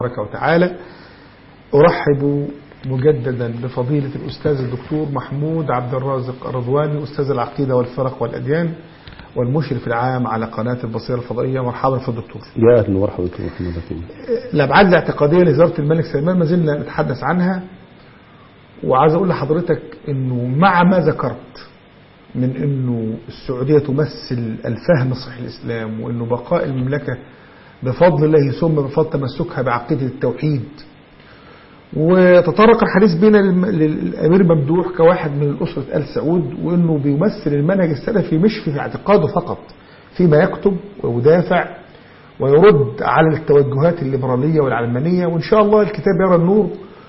تبارك وتعالى أرحب مجددا بفضيلة الأستاذ الدكتور محمود عبد الرازق الرضواني أستاذ العقيدة والفرق والأديان والمشرف العام على قناة البصيرة الفضائية مرحبا في الدكتور يا أهلا ومرحبا بكم محمد الأبعاد الاعتقادية لزيارة الملك سلمان ما زلنا نتحدث عنها وعايز أقول لحضرتك أنه مع ما ذكرت من أنه السعودية تمثل الفهم الصحيح الإسلام وأنه بقاء المملكة بفضل الله ثم بفضل تمسكها بعقيدة التوحيد وتطرق الحديث بين للأمير ممدوح كواحد من الأسرة آل سعود وأنه بيمثل المنهج السلفي مش في اعتقاده فقط فيما يكتب ويدافع ويرد على التوجهات الليبرالية والعلمانية وإن شاء الله الكتاب يرى النور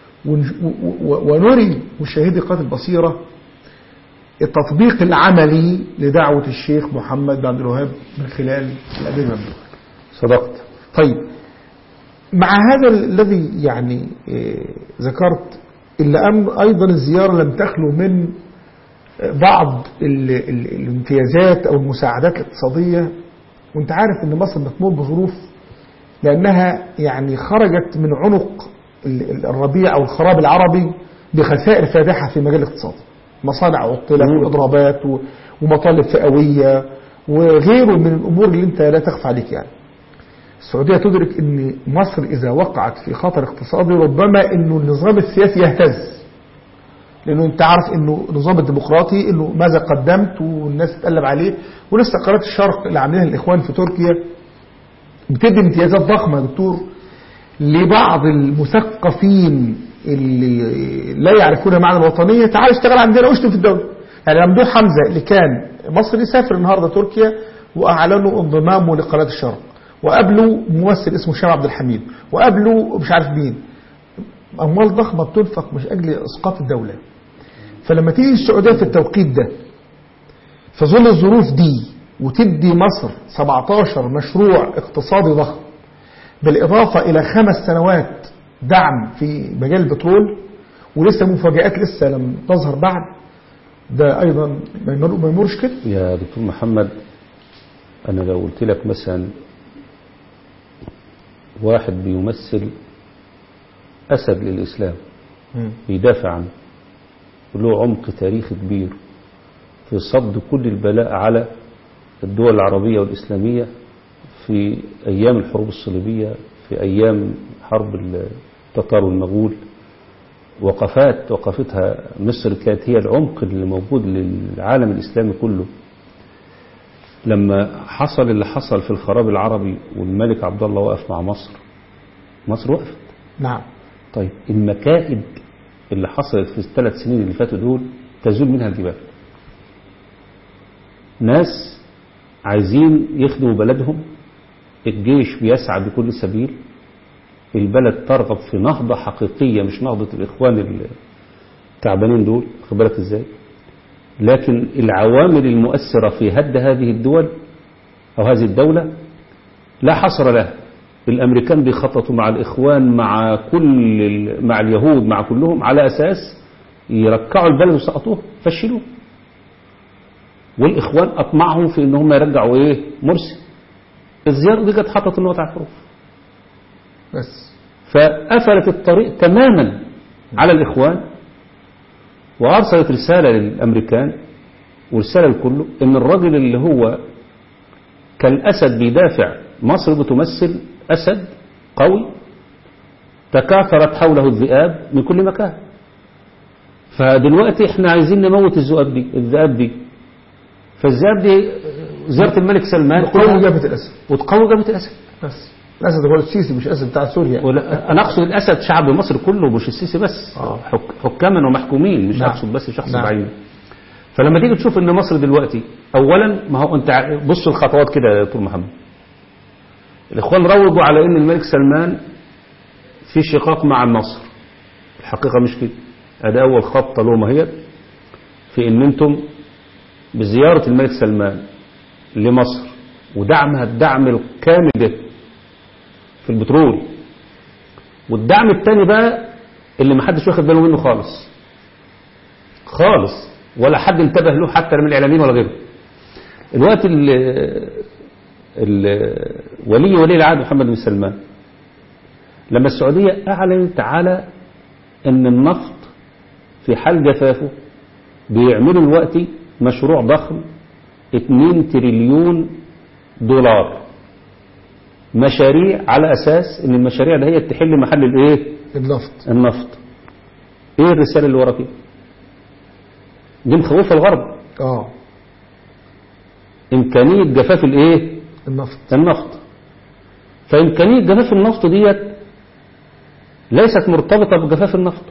ونري مشاهدي قناة البصيرة التطبيق العملي لدعوة الشيخ محمد بن عبد الوهاب من خلال الأمير ممدوح صدقت طيب مع هذا الذي يعني ذكرت إلا أن أيضا الزيارة لم تخلو من بعض ال ال الامتيازات أو المساعدات الاقتصادية وانت عارف أن مصر بتمر بظروف لأنها يعني خرجت من عنق الربيع أو الخراب العربي بخسائر فادحة في مجال الاقتصاد مصانع عطلت وإضرابات ومطالب فئوية وغيره من الأمور اللي انت لا تخفى عليك يعني السعودية تدرك ان مصر اذا وقعت في خطر اقتصادي ربما انه النظام السياسي يهتز لانه انت عارف انه النظام الديمقراطي انه ماذا قدمت والناس تتقلب عليه ولسه قناه الشرق اللي عاملينها الاخوان في تركيا بتدي امتيازات ضخمه يا دكتور لبعض المثقفين اللي لا يعرفون معنى الوطنيه تعال اشتغل عندنا واشتم في الدوله يعني ممدوح حمزه اللي كان مصري سافر النهارده تركيا واعلنوا انضمامه لقناه الشرق وقابله ممثل اسمه هشام عبد الحميد وقابله مش عارف مين اموال ضخمه بتنفق مش اجل اسقاط الدوله فلما تيجي السعوديه في التوقيت ده في ظل الظروف دي وتدي مصر 17 مشروع اقتصادي ضخم بالاضافه الى خمس سنوات دعم في مجال البترول ولسه مفاجات لسه لم تظهر بعد ده ايضا ما يمرش كده يا دكتور محمد انا لو قلت لك مثلا واحد بيمثل أسد للإسلام بيدافع عنه وله عمق تاريخي كبير في صد كل البلاء على الدول العربية والإسلامية في أيام الحروب الصليبية في أيام حرب التتار والمغول وقفات وقفتها مصر كانت هي العمق اللي موجود للعالم الإسلامي كله لما حصل اللي حصل في الخراب العربي والملك عبد الله وقف مع مصر مصر وقفت نعم طيب المكائد اللي حصلت في الثلاث سنين اللي فاتوا دول تزول منها الجبال ناس عايزين يخدموا بلدهم الجيش بيسعى بكل سبيل البلد ترغب في نهضة حقيقية مش نهضة الإخوان التعبانين دول خد بالك ازاي لكن العوامل المؤثرة في هد هذه الدول أو هذه الدولة لا حصر لها الأمريكان بيخططوا مع الإخوان مع كل مع اليهود مع كلهم على أساس يركعوا البلد وسقطوه فشلوه والإخوان أطمعهم في إن هم يرجعوا إيه مرسي الزيارة دي كانت حطت النقط على الحروف بس فقفلت الطريق تماما على الإخوان وأرسلت رسالة للأمريكان ورسالة لكله إن الراجل اللي هو كالأسد بيدافع مصر بتمثل أسد قوي تكاثرت حوله الذئاب من كل مكان فدلوقتي احنا عايزين نموت الذئاب دي الذئاب دي فالذئاب دي زيارة الملك سلمان تقوي جبهة الأسد وتقوي جبهة الأسد بس الأسد هو السيسي مش الأسد بتاع سوريا أنا أقصد الأسد شعب مصر كله مش السيسي بس آه. حك حكاما ومحكومين مش نعم. أقصد بس شخص نعم. بعينه فلما تيجي تشوف ان مصر دلوقتي اولا ما هو انت ع- بص الخطوات كده يا دكتور محمد الاخوان روجوا على ان الملك سلمان في شقاق مع مصر الحقيقه مش كده ادي اول خطه له ماهيه في ان انتم بزياره الملك سلمان لمصر ودعمها الدعم الكامل ده في البترول والدعم الثاني بقى اللي محدش واخد باله منه خالص خالص ولا حد انتبه له حتى من الاعلاميين ولا غيره الوقت ال ال ولي ولي العهد محمد بن سلمان لما السعودية أعلنت على أن النفط في حال جفافه بيعملوا دلوقتي مشروع ضخم 2 تريليون دولار مشاريع على أساس أن المشاريع ده هي تحل محل الإيه؟ النفط النفط إيه الرسالة اللي ورا كده؟ دي مخوفة الغرب اه إمكانية جفاف الإيه؟ النفط النفط فإمكانية جفاف النفط ديت ليست مرتبطة بجفاف النفط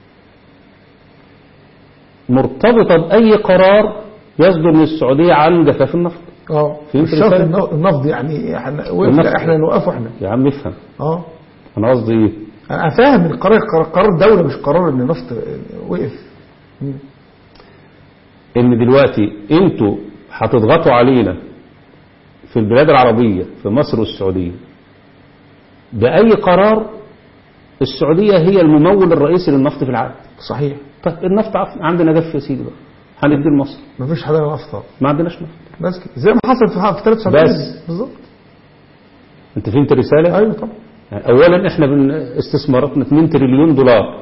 مرتبطة بأي قرار يصدر من السعودية عن جفاف النفط اه فهمت مش شرط الرسالة؟ الن- النفط يعني احنا النفط. وقفنا احنا نوقفه احنا يا عم افهم اه أنا قصدي إيه؟ انا فاهم القرار قرار- قرار دولة مش قرار ان النفط وقف مم. إن دلوقتي أنتوا هتضغطوا علينا في البلاد العربية في مصر والسعودية بأي قرار السعودية هي الممول الرئيسي للنفط في العالم صحيح طيب النفط عف- عندنا جف يا سيدي بقى هنديه لمصر مفيش حدا نفط ما عندناش نفط بس كده زي ما حصل في في 73 بس. بالظبط انت فهمت الرسالة ايوه طبعا يعني اولا احنا بن- استثماراتنا 2 تريليون دولار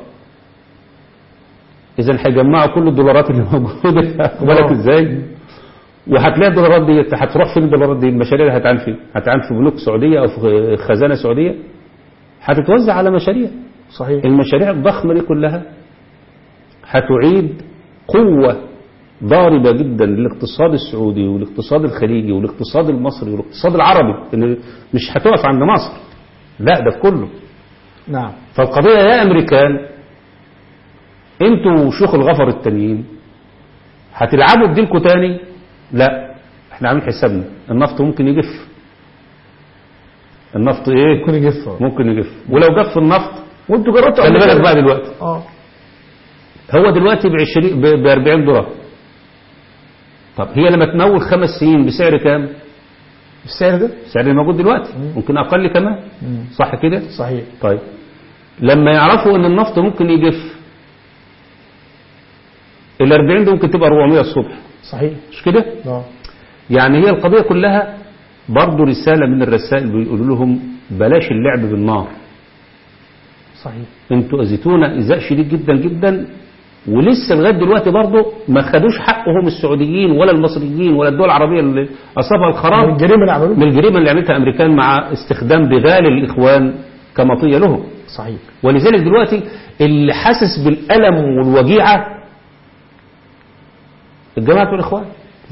اذا هيجمعوا كل الدولارات اللي موجوده خد بالك آه. ازاي وهتلاقي الدولارات دي هتروح فين الدولارات دي المشاريع اللي هتعان فين هتعان في بنوك سعوديه او في خزانه سعوديه هتتوزع على مشاريع صحيح المشاريع الضخمه دي كلها هتعيد قوه ضاربه جدا للاقتصاد السعودي والاقتصاد الخليجي والاقتصاد المصري والاقتصاد العربي إن مش هتقف عند مصر لا ده كله نعم فالقضية يا أمريكان انتوا وشيوخ الغفر التانيين هتلعبوا بدينكم تاني لا احنا عاملين حسابنا النفط ممكن يجف النفط ايه ممكن يجف ممكن يجف ولو جف النفط وانتوا جربتوا خلي قبل بالك كده؟ بقى دلوقتي اه هو دلوقتي ب 20 ب 40 دولار طب هي لما تمول خمس سنين بسعر كام؟ السعر ده السعر اللي موجود دلوقتي ممكن اقل كمان مم. صح كده؟ صحيح طيب لما يعرفوا ان النفط ممكن يجف ال 40 دي ممكن تبقى 400 الصبح صحيح مش كده؟ اه يعني هي القضية كلها برضه رسالة من الرسائل بيقولوا لهم بلاش اللعب بالنار صحيح انتوا اذيتونا ايذاء شديد جدا جدا ولسه لغايه دلوقتي برضه ما خدوش حقهم السعوديين ولا المصريين ولا الدول العربيه اللي اصابها من الخراب الجريمه اللي عملوها من الجريمه اللي عملتها امريكان مع استخدام بغال الاخوان كمطيه لهم صحيح ولذلك دلوقتي اللي حاسس بالألم والوجيعة الجماعة والإخوان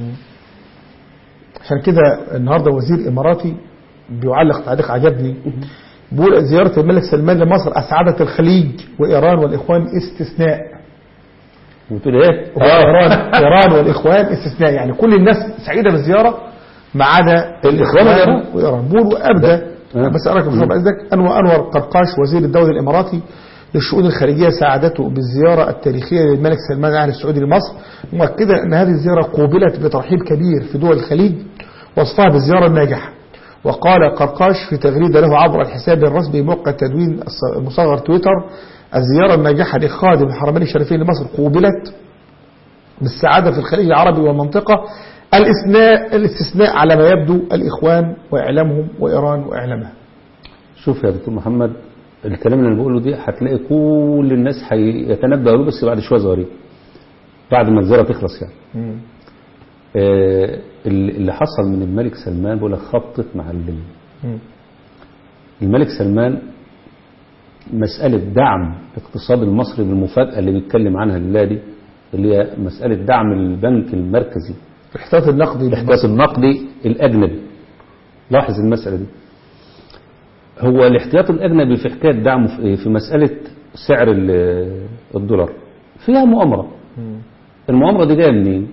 عشان كده النهارده وزير اماراتي بيعلق تعليق عجبني بيقول زياره الملك سلمان لمصر اسعدت الخليج وايران والاخوان استثناء وتقول ايه؟ ايران ايران والاخوان استثناء يعني كل الناس سعيده بالزياره ما عدا الإخوان والإيران. وايران بيقول وابدا آه. بس انا كنت اذنك انور انور قرقاش وزير الدوله الاماراتي للشؤون الخارجيه ساعدته بالزياره التاريخيه للملك سلمان الاهلي السعودي لمصر مؤكدا ان هذه الزياره قوبلت بترحيب كبير في دول الخليج وصفها بالزياره الناجحه وقال قرقاش في تغريده له عبر الحساب الرسمي موقع التدوين الص- المصغر تويتر الزياره الناجحه لخادم الحرمين الشريفين لمصر قوبلت بالسعادة في الخليج العربي والمنطقة الاستثناء الاستثناء على ما يبدو الإخوان وإعلامهم وإيران وإعلامها شوف يا دكتور محمد الكلام اللي انا بقوله دي هتلاقي كل الناس هيتنبأوا له بس بعد شويه صغيرين بعد ما الزياره تخلص يعني آه اللي حصل من الملك سلمان بقول لك خبطة معلم الملك سلمان مسألة دعم الاقتصاد المصري بالمفاجأة اللي بيتكلم عنها الليلة دي اللي هي مسألة دعم البنك المركزي الاحتياط النقدي الاحتياط النقدي الأجنبي لاحظ المسألة دي هو الاحتياط الأجنبي في حكاية دعمه في إيه؟ في مسألة سعر ال- الدولار فيها مؤامرة المؤامرة دي جاية منين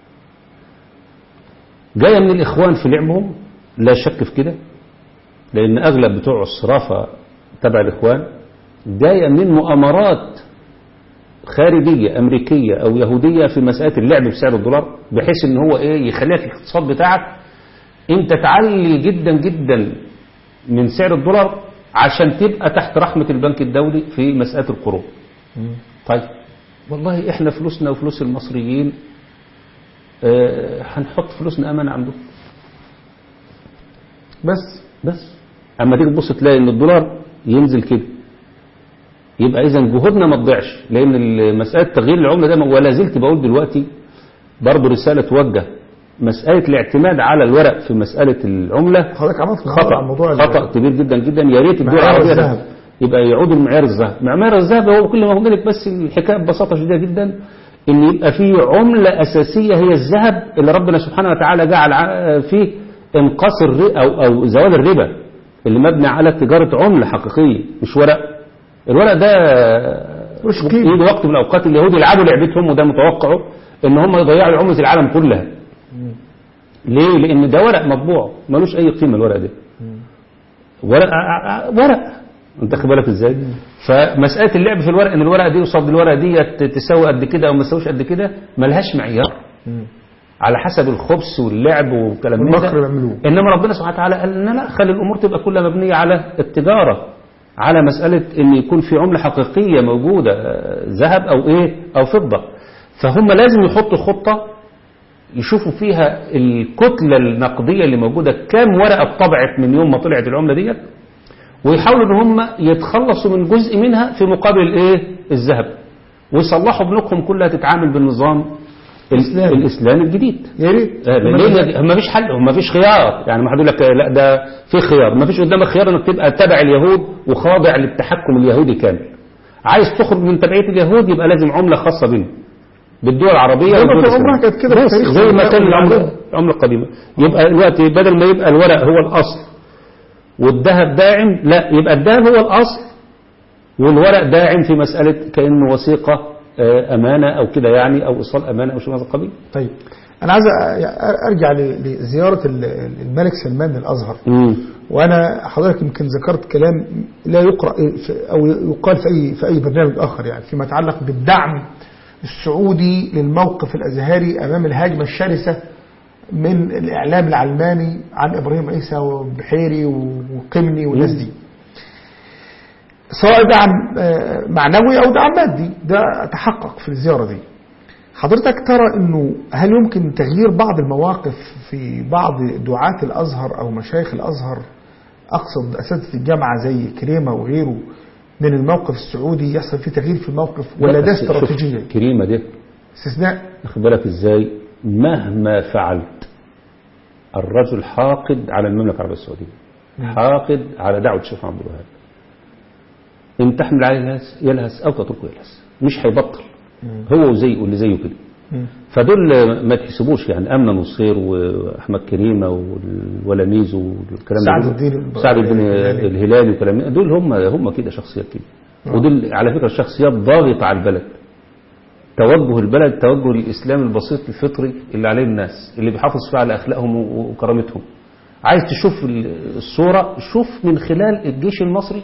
جاية من الإخوان في لعبهم لا شك في كده لأن أغلب بتوع الصرافة تبع الإخوان جاية من مؤامرات خارجية أمريكية أو يهودية في مسألة اللعب بسعر الدولار بحيث إن هو إيه يخليك الاقتصاد بتاعك أنت تعلي جدا جدا من سعر الدولار عشان تبقى تحت رحمة البنك الدولي في مسألة القروض طيب والله إحنا فلوسنا وفلوس المصريين آه، هنحط فلوسنا أمانة عندهم بس بس اما تيجي تبص تلاقي ان الدولار ينزل كده يبقى اذا جهودنا ما تضيعش لان مساله تغيير العمله ده ولا زلت بقول دلوقتي برضه رساله توجه مساله الاعتماد على الورق في مساله العمله حضرتك عملت خطا عن موضوع ال- خطا كبير جدا جدا يا ريت الدول معيار العربيه الذهب. ده يبقى يعودوا لمعيار الذهب معيار الذهب هو كل ما هنالك بس الحكايه ببساطه شديده جدا ان يبقى في عمله اساسيه هي الذهب اللي ربنا سبحانه وتعالى جعل ع- فيه انقاص الربا او او زوال الربا اللي مبني على تجاره عمله حقيقيه مش ورق الورق ده مش قيمة. يجي وقت من الاوقات اليهود يلعبوا لعبتهم وده متوقعه ان هم يضيعوا عمله العالم كلها ليه لان ده ورق مطبوع ملوش اي قيمه الورق ده ورق ع- ع- ورق انت خد بالك ازاي فمساله اللعب في الورق ان الورقه دي قصاد الورقه دي تساوي قد كده او ما تساويش قد كده ملهاش معيار على حسب الخبث واللعب والكلام من والمكر ده اللي بيعملوه. انما ربنا سبحانه وتعالى قال لنا لا خلي الامور تبقى كلها مبنيه على التجاره على مساله ان يكون في عمله حقيقيه موجوده آه، ذهب او ايه او فضه فهم لازم يحطوا خطه يشوفوا فيها الكتله النقديه اللي موجوده كام ورقه اتطبعت من يوم ما طلعت العمله ديت ويحاولوا ان هم يتخلصوا من جزء منها في مقابل الايه الذهب ويصلحوا بنوكهم كلها تتعامل بالنظام الإسلامي. الاسلامي الجديد يا ريت آه، ليه ما فيش حل ما فيش خيار يعني ما حد يقول لك آه، لا ده في خيار ما فيش قدامك خيار انك تبقى تبع اليهود وخاضع للتحكم اليهودي كامل عايز تخرج من تبعيه اليهود يبقى لازم عمله خاصه بيهم بالدول العربيه زي ما والدول طول عمرها الإسلامية. كانت كده في بس تاريخ زي ما الولاء كان العمله والعدل. العمله القديمه يبقى دلوقتي بدل ما يبقى الورق هو الاصل والذهب داعم لا يبقى الذهب هو الاصل والورق داعم في مساله كانه وثيقه آه، امانه او كده يعني او ايصال امانه او شيء من هذا القبيل طيب انا عايز أ- ارجع ل- لزياره ال- الملك سلمان للازهر مم. وانا حضرتك يمكن ذكرت كلام لا يقرا في- او يقال في اي في اي برنامج اخر يعني فيما يتعلق بالدعم السعودي للموقف الازهري امام الهجمه الشرسه من الاعلام العلماني عن ابراهيم عيسى وبحيري وقمني والناس دي سواء دعم آه، معنوي او دعم مادي ده تحقق في الزياره دي حضرتك ترى انه هل يمكن تغيير بعض المواقف في بعض دعاة الازهر او مشايخ الازهر اقصد اساتذه الجامعه زي كريمه وغيره من الموقف السعودي يحصل فيه تغيير في الموقف ولا ده بس شوف استراتيجيه كريمه دي استثناء واخد بالك ازاي مهما فعلت الرجل حاقد على المملكه العربيه السعوديه حاقد على دعوه الشيخ عبد الوهاب ان تحمل عليه يلهث يلهث او تتركه يلهث مش هيبطل هو وزي واللي زيه كده مم. فدول ما تحسبوش يعني امنه نصير واحمد كريمه والولاميز والكلام ده سعد كله. الدين الب- سعد الدين الهلالي. الهلالي وكلام من- دول هم هم كده شخصيات كده ودول على فكره الشخصيات ضاغطه على البلد توجه البلد توجه الاسلام البسيط الفطري اللي عليه الناس اللي بيحافظ فيه على اخلاقهم و- وكرامتهم عايز تشوف ال- الصوره شوف من خلال الجيش المصري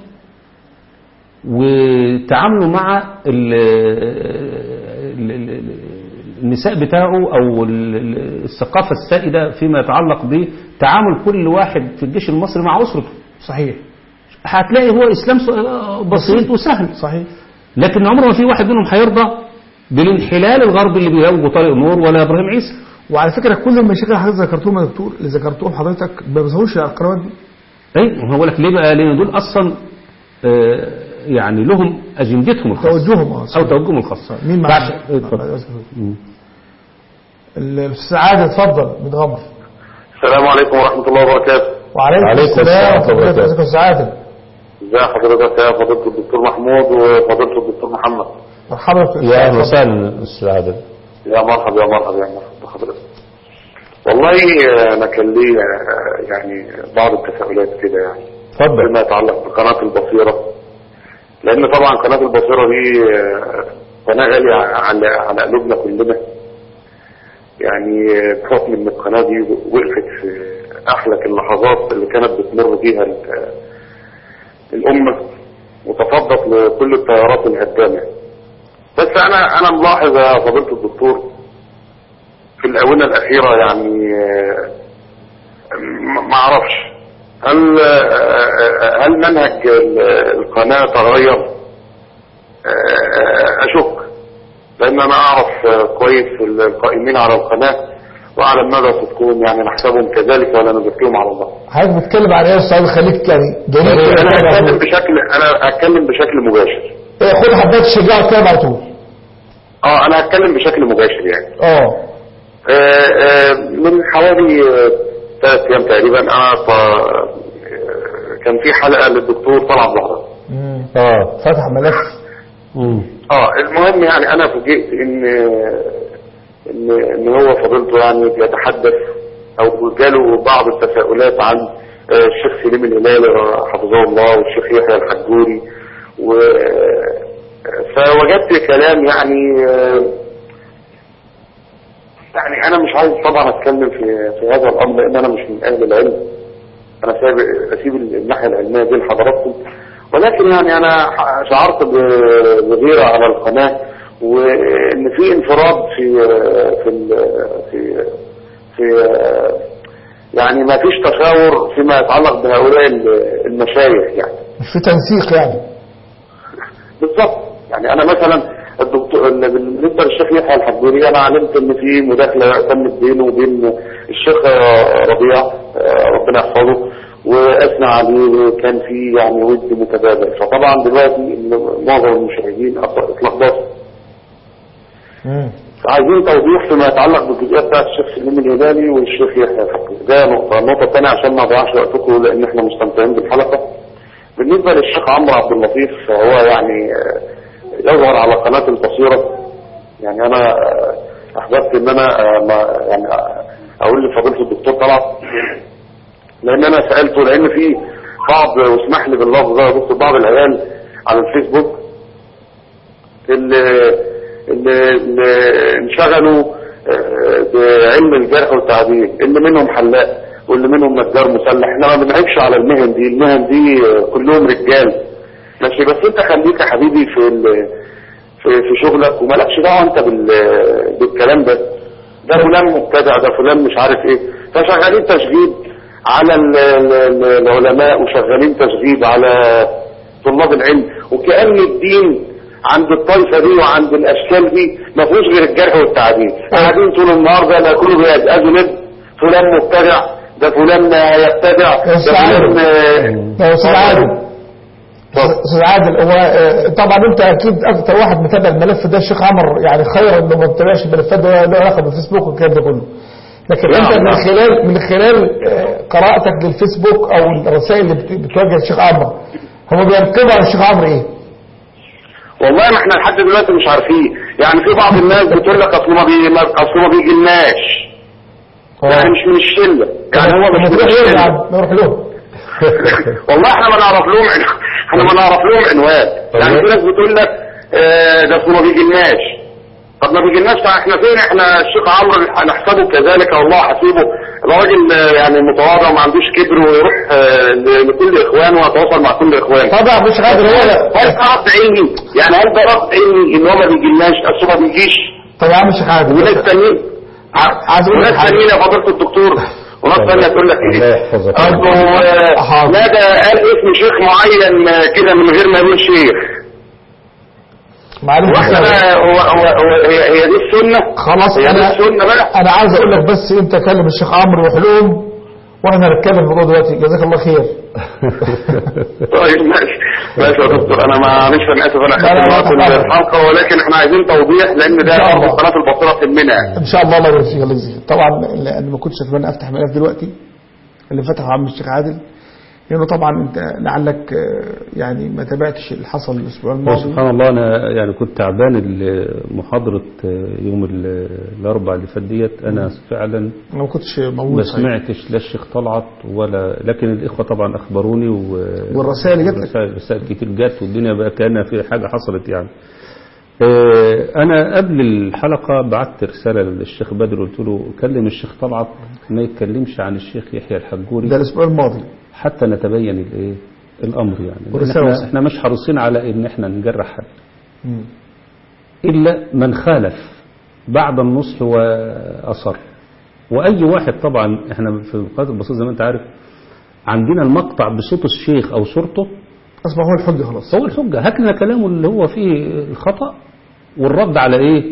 وتعامله مع ال ال ال النساء بتاعه او ال- ال- الثقافه السائده فيما يتعلق بتعامل كل واحد في الجيش المصري مع اسرته صحيح هتلاقي هو اسلام س- بسيط وسهل صحيح لكن عمره ما في واحد منهم هيرضى بالانحلال الغربي اللي بيروج طريق نور ولا ابراهيم عيسى وعلى فكره كل المشاكل اللي حضرتك ذكرتهم يا دكتور اللي ذكرتهم حضرتك ما بيظهروش على القنوات دي اي ما هو بقول لك ليه بقى لان دول اصلا آه، يعني لهم اجندتهم الخاصه توجههم اه او صحيح. توجههم الخاص مين بعد- معاك؟ إيه، اتفضل. مم. السعاده اتفضل متغمر السلام عليكم ورحمة الله وبركاته وعليكم وعليكم السلام السلام ورحمه الله وبركاته. وبركاته السعاده ازي حضرتك يا فضيلة الدكتور محمود وفضيلة الدكتور محمد مرحبا في يا اهلا وسهلا استاذ عادل يا مرحبا يا مرحبا يا مرحبا بحضرتك والله انا كان لي آه، يعني بعض التساؤلات كده يعني اتفضل فيما يتعلق بقناة البصيرة لأن طبعا قناة البصيرة دي آه، قناة غالية على على قلوبنا كلنا يعني آه، بحكم إن القناة دي وقفت في أحلك اللحظات اللي كانت بتمر بيها ال- الأمة وتفضت لكل التيارات الهدامة بس أنا أنا ملاحظ يا فضيلة الدكتور في الآونة الأخيرة يعني آه، ما ما اعرفش هل آه، هل منهج ال- القناة تغير آه، اشك لان انا اعرف آه، كويس القائمين على القناة واعلم ماذا صدقهم يعني نحسبهم كذلك ولا نزكيهم على الله حضرتك بتتكلم عن ايه يا استاذ خليك يعني جميل كده انا كده على اتكلم طول. بشكل انا اتكلم بشكل مباشر إيه، خد حبات الشجاعه كده على طول اه انا هتكلم بشكل مباشر يعني اه آه، آه، من حوالي آه، ثلاث ايام تقريبا انا ف- آه، كان في حلقه للدكتور طلعت زهره مم. اه فتح ملف مم. اه المهم يعني انا فوجئت ان ان ان هو فضيلته يعني بيتحدث او جاله بعض التساؤلات عن آه، الشيخ سليم الهلالي حفظه الله والشيخ يحيى الحجوري و فوجدت كلام يعني آه، يعني انا مش عايز طبعا اتكلم في في هذا الامر لان انا مش من اهل العلم انا سايب اسيب الناحيه العلميه دي لحضراتكم ولكن يعني انا شعرت ب- بغيره على القناه وان في انفراد في في ال- في في يعني ما فيش تشاور فيما يتعلق بهؤلاء ال- المشايخ يعني مش في تنسيق يعني بالظبط يعني انا مثلا الدكتور اللي بالنسبه للشيخ يحيى الحجوري انا علمت ان في مداخله تمت بينه وبين الشيخ آه، ربيع آه، ربنا يحفظه واثنى عليه وكان في يعني ود متبادل فطبعا دلوقتي معظم المشاهدين اتلخبطوا مم. عايزين توضيح فيما يتعلق بالجزئيه بتاعت الشيخ سليم الهلالي والشيخ يحيى الحجوري ده نقطه النقطه الثانيه عشان ما اضيعش وقتكم لان احنا مستمتعين بالحلقه بالنسبه للشيخ عمرو عبد اللطيف فهو يعني آه، يظهر على قناه البصيره يعني انا آه، احببت ان انا آه، ما يعني آه، اقول لفضيله الدكتور طلعت لان انا سالته لان في بعض واسمح لي باللفظ ده يا دكتور بعض العيال على الفيسبوك اللي اللي اللي انشغلوا آه، بعلم الجرح والتعديل اللي منهم حلاق واللي منهم نجار مسلح احنا ما بنعيبش على المهن دي المهن دي آه، كلهم رجال ماشي بس انت خليك يا حبيبي في ال- في في شغلك ومالكش دعوه انت بال- بالكلام ده ده فلان مبتدع ده فلان مش عارف ايه فشغالين تشغيل على ال- ال- ال- العلماء وشغالين تشغيل على طلاب العلم وكأن الدين عند الطائفة دي وعند الأشكال دي ما فيهوش غير الجرح والتعديل قاعدين طول النهار ده لا كله بيزقزوا لب فلان مبتدع ده فلان يبتدع يا ده أستاذ فلان عادل. يا أستاذ عادل استاذ عادل هو آه، طبعا انت اكيد اكتر واحد متابع الملف ده الشيخ عمر يعني خير انه ما بتابعش الملفات ده له علاقه بالفيسبوك والكلام ده كله لكن نعم، انت من نعم. خلال من خلال آه، قراءتك للفيسبوك او الرسائل اللي بت- بتواجه الشيخ عمر هم بيركبوا على الشيخ عمرو ايه؟ والله ما احنا لحد دلوقتي مش عارفين يعني في بعض الناس بتقول لك اصل ما بي ما- اصل ما بيجيلناش يعني مش من الشله يعني هو مش ما من تروح لهم يا الشله عم نروح لهم والله احنا ما نعرف لهم عنوان احنا ما نعرف لهم عنوان يعني في ناس بتقول لك اه ده اصل ما بيجيلناش طب ما بيجيلناش طب احنا فين احنا الشيخ عمرو هنحسبه كذلك والله حسيبه الراجل آه، يعني متواضع وما عندوش كبر ويروح آه، ل- لكل اخوانه ويتواصل مع كل اخوانه طبعا مش قادر هو هل ده رد علمي يعني هل ده رد علمي ان هو ما بيجيلناش اصل ما بيجيش طب يا عم الشيخ عادل وناس تانيين عايز اقول لك وناس حاجه تانيين يا فضيله الدكتور وناس تانية تقول لك الله ايه يحفظك اصله آه، حاضر. لا ده قال اسم شيخ معين آه، كده من غير ما يقول شيخ معلش واحنا بقى هو هو هو هي, هي دي السنه خلاص هي دي انا السنه بقى انا عايز اقول لك بس انت كلم الشيخ عمرو وحلوم واحنا هنتكلم في الموضوع دلوقتي جزاك الله خير طيب ماشي ماشي يا دكتور انا معلش انا اسف انا لا، لا، لا، خدت معاكم تفضل. الحلقه ولكن احنا عايزين توضيح لان ده إن شاء الله. برضه قناه البصيره تهمنا يعني ان شاء الله الله يبارك فيك الله يجزيك طبعا انا ما كنتش اتمنى افتح ملف دلوقتي اللي فتحه عم الشيخ عادل لانه طبعا انت لعلك آه، يعني ما تابعتش اللي حصل الاسبوع هو الماضي سبحان الله انا يعني كنت تعبان ال- محاضرة يوم ال- الاربع اللي فات ديت انا فعلا انا ما كنتش ما موجود صحيح. سمعتش لا الشيخ طلعت ولا لكن الاخوه طبعا اخبروني و والرسائل جات لك؟ رسائل رسائل كتير جت والدنيا بقى كانها في حاجه حصلت يعني آه، انا قبل الحلقه بعت رساله للشيخ بدر قلت له كلم الشيخ طلعت ما يتكلمش عن الشيخ يحيى الحجوري ده الاسبوع الماضي حتى نتبين الايه الامر يعني لأن ورسالة احنا, وصل. احنا مش حريصين على ان احنا نجرح حد مم. إلا من خالف بعد النصح وأصر وأي واحد طبعا احنا في القناة البسيط زي ما انت عارف عندنا المقطع بصوت الشيخ أو صورته اصبح هو الحجه خلاص هو الحجة هكذا كلامه اللي هو فيه الخطأ والرد على إيه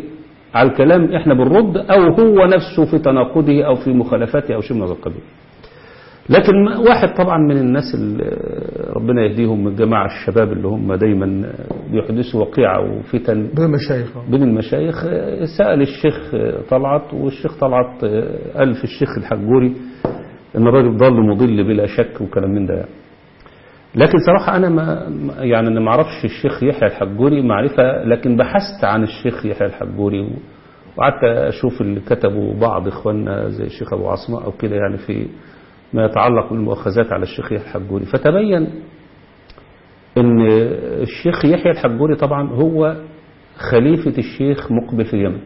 على الكلام احنا بنرد او هو نفسه في تناقضه او في مخالفاته او شيء من هذا القبيل لكن ما- واحد طبعا من الناس اللي ربنا يهديهم من جماعة الشباب اللي هم دايما بيحدثوا وقيعة وفتن بين المشايخ بين المشايخ آه، سأل الشيخ آه، طلعت والشيخ طلعت آه، قال في الشيخ الحجوري ان الراجل ضال مضل بلا شك وكلام من ده يعني. لكن صراحة أنا ما ما- يعني أنا ما أعرفش الشيخ يحيى الحجوري معرفة لكن بحثت عن الشيخ يحيى الحجوري و- وقعدت أشوف اللي كتبوا بعض إخواننا زي الشيخ أبو عصمة أو كده يعني في ما يتعلق بالمؤاخذات على الشيخ يحيى الحجوري فتبين أن الشيخ يحيى الحجوري طبعا هو خليفة الشيخ مقبل في اليمن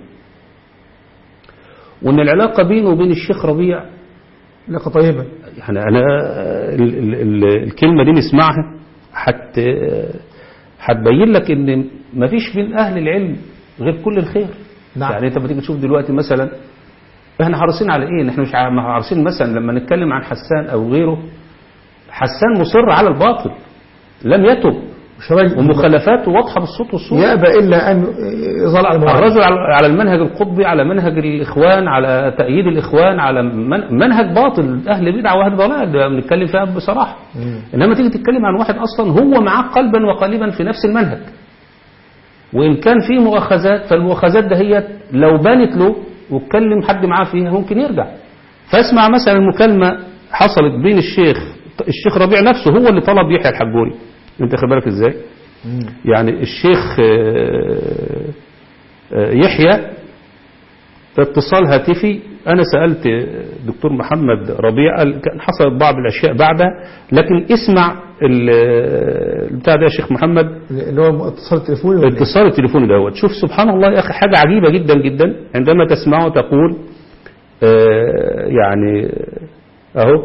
وأن العلاقة بينه وبين الشيخ ربيع لقى طيبة يعني أنا ال ال ال الكلمة دي نسمعها حت هتبين لك إن مفيش بين أهل العلم غير كل الخير نعم. يعني أنت لما تيجي تشوف دلوقتي مثلا احنا حريصين على ايه؟ احنا مش ع- حريصين مثلا لما نتكلم عن حسان او غيره حسان مصر على الباطل لم يتب مش راجل ومخالفاته واضحه بالصوت والصوره يأبى إلا أن يظل على المواعيد الرجل على على المنهج القطبي على منهج الإخوان على تأييد الإخوان على من- منهج باطل أهل بدعة وأهل ضلال ده بنتكلم فيها بصراحة إنما تيجي تتكلم عن واحد أصلا هو معاه قلبا وقالبا في نفس المنهج وإن كان في مؤاخذات فالمؤاخذات ده هي لو بانت له واتكلم حد معاه فيها ممكن يرجع فاسمع مثلا المكالمة حصلت بين الشيخ الشيخ ربيع نفسه هو اللي طلب يحيى الحجوري انت خد بالك ازاي يعني الشيخ آه، آه، يحيى اتصال هاتفي انا سالت دكتور محمد ربيع قال كان حصلت بعض الاشياء بعدها لكن اسمع ال- البتاع ده يا شيخ محمد اللي هو اتصال التليفوني ولا إيه؟ الاتصال التليفوني دوت شوف سبحان الله يا اخي حاجه عجيبه جدا جدا عندما تسمعه تقول آه، يعني اهو